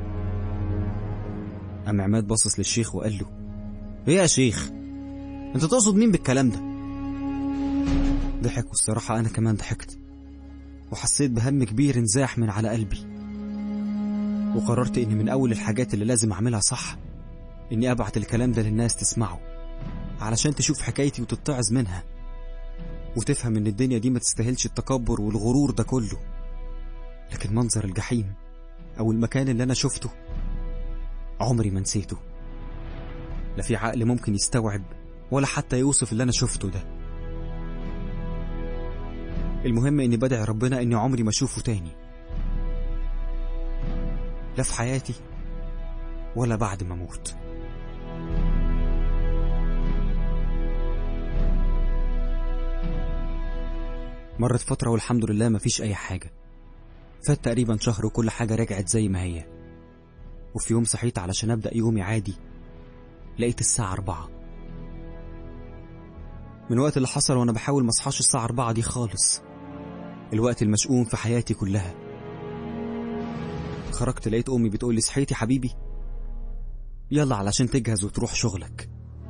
أما عماد بصص للشيخ وقال له إيه يا شيخ أنت تقصد مين بالكلام ده ضحك والصراحة أنا كمان ضحكت وحسيت بهم كبير انزاح من على قلبي وقررت إن من أول الحاجات اللي لازم أعملها صح إني أبعت الكلام ده للناس تسمعه علشان تشوف حكايتي وتتعظ منها وتفهم إن الدنيا دي ما تستاهلش التكبر والغرور ده كله لكن منظر الجحيم أو المكان اللي أنا شفته عمري ما نسيته لا في عقل ممكن يستوعب ولا حتى يوصف اللي أنا شفته ده المهم إني بدعي ربنا إني عمري ما أشوفه تاني لا في حياتي ولا بعد ما أموت مرت فترة والحمد لله مفيش أي حاجة فات تقريبا شهر وكل حاجة رجعت زي ما هي وفي يوم صحيت علشان أبدأ يومي عادي لقيت الساعة أربعة من وقت اللي حصل وانا بحاول ما اصحاش الساعة 4 دي خالص الوقت المشؤوم في حياتي كلها خرجت لقيت امي بتقول لي صحيتي حبيبي يلا علشان تجهز وتروح شغلك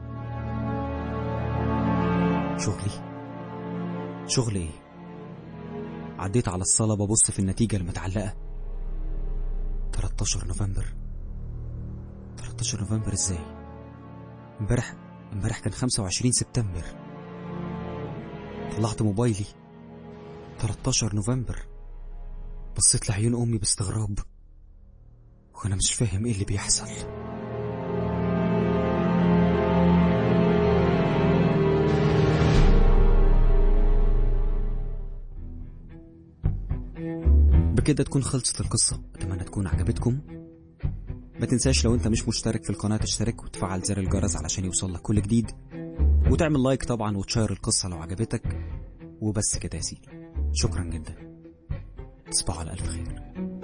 شغلي شغل ايه عديت على الصالة ببص في النتيجة المتعلقة 13 نوفمبر 13 نوفمبر ازاي امبارح امبارح كان 25 سبتمبر طلعت موبايلي 13 نوفمبر بصيت لعيون امي باستغراب وانا مش فاهم ايه اللي بيحصل بكده تكون خلصت القصة أتمنى تكون عجبتكم ما تنساش لو انت مش مشترك في القناة تشترك وتفعل زر الجرس علشان يوصلك كل جديد وتعمل لايك طبعا وتشير القصة لو عجبتك وبس كده يا سيدي شكرا جدا تصبحوا على ألف خير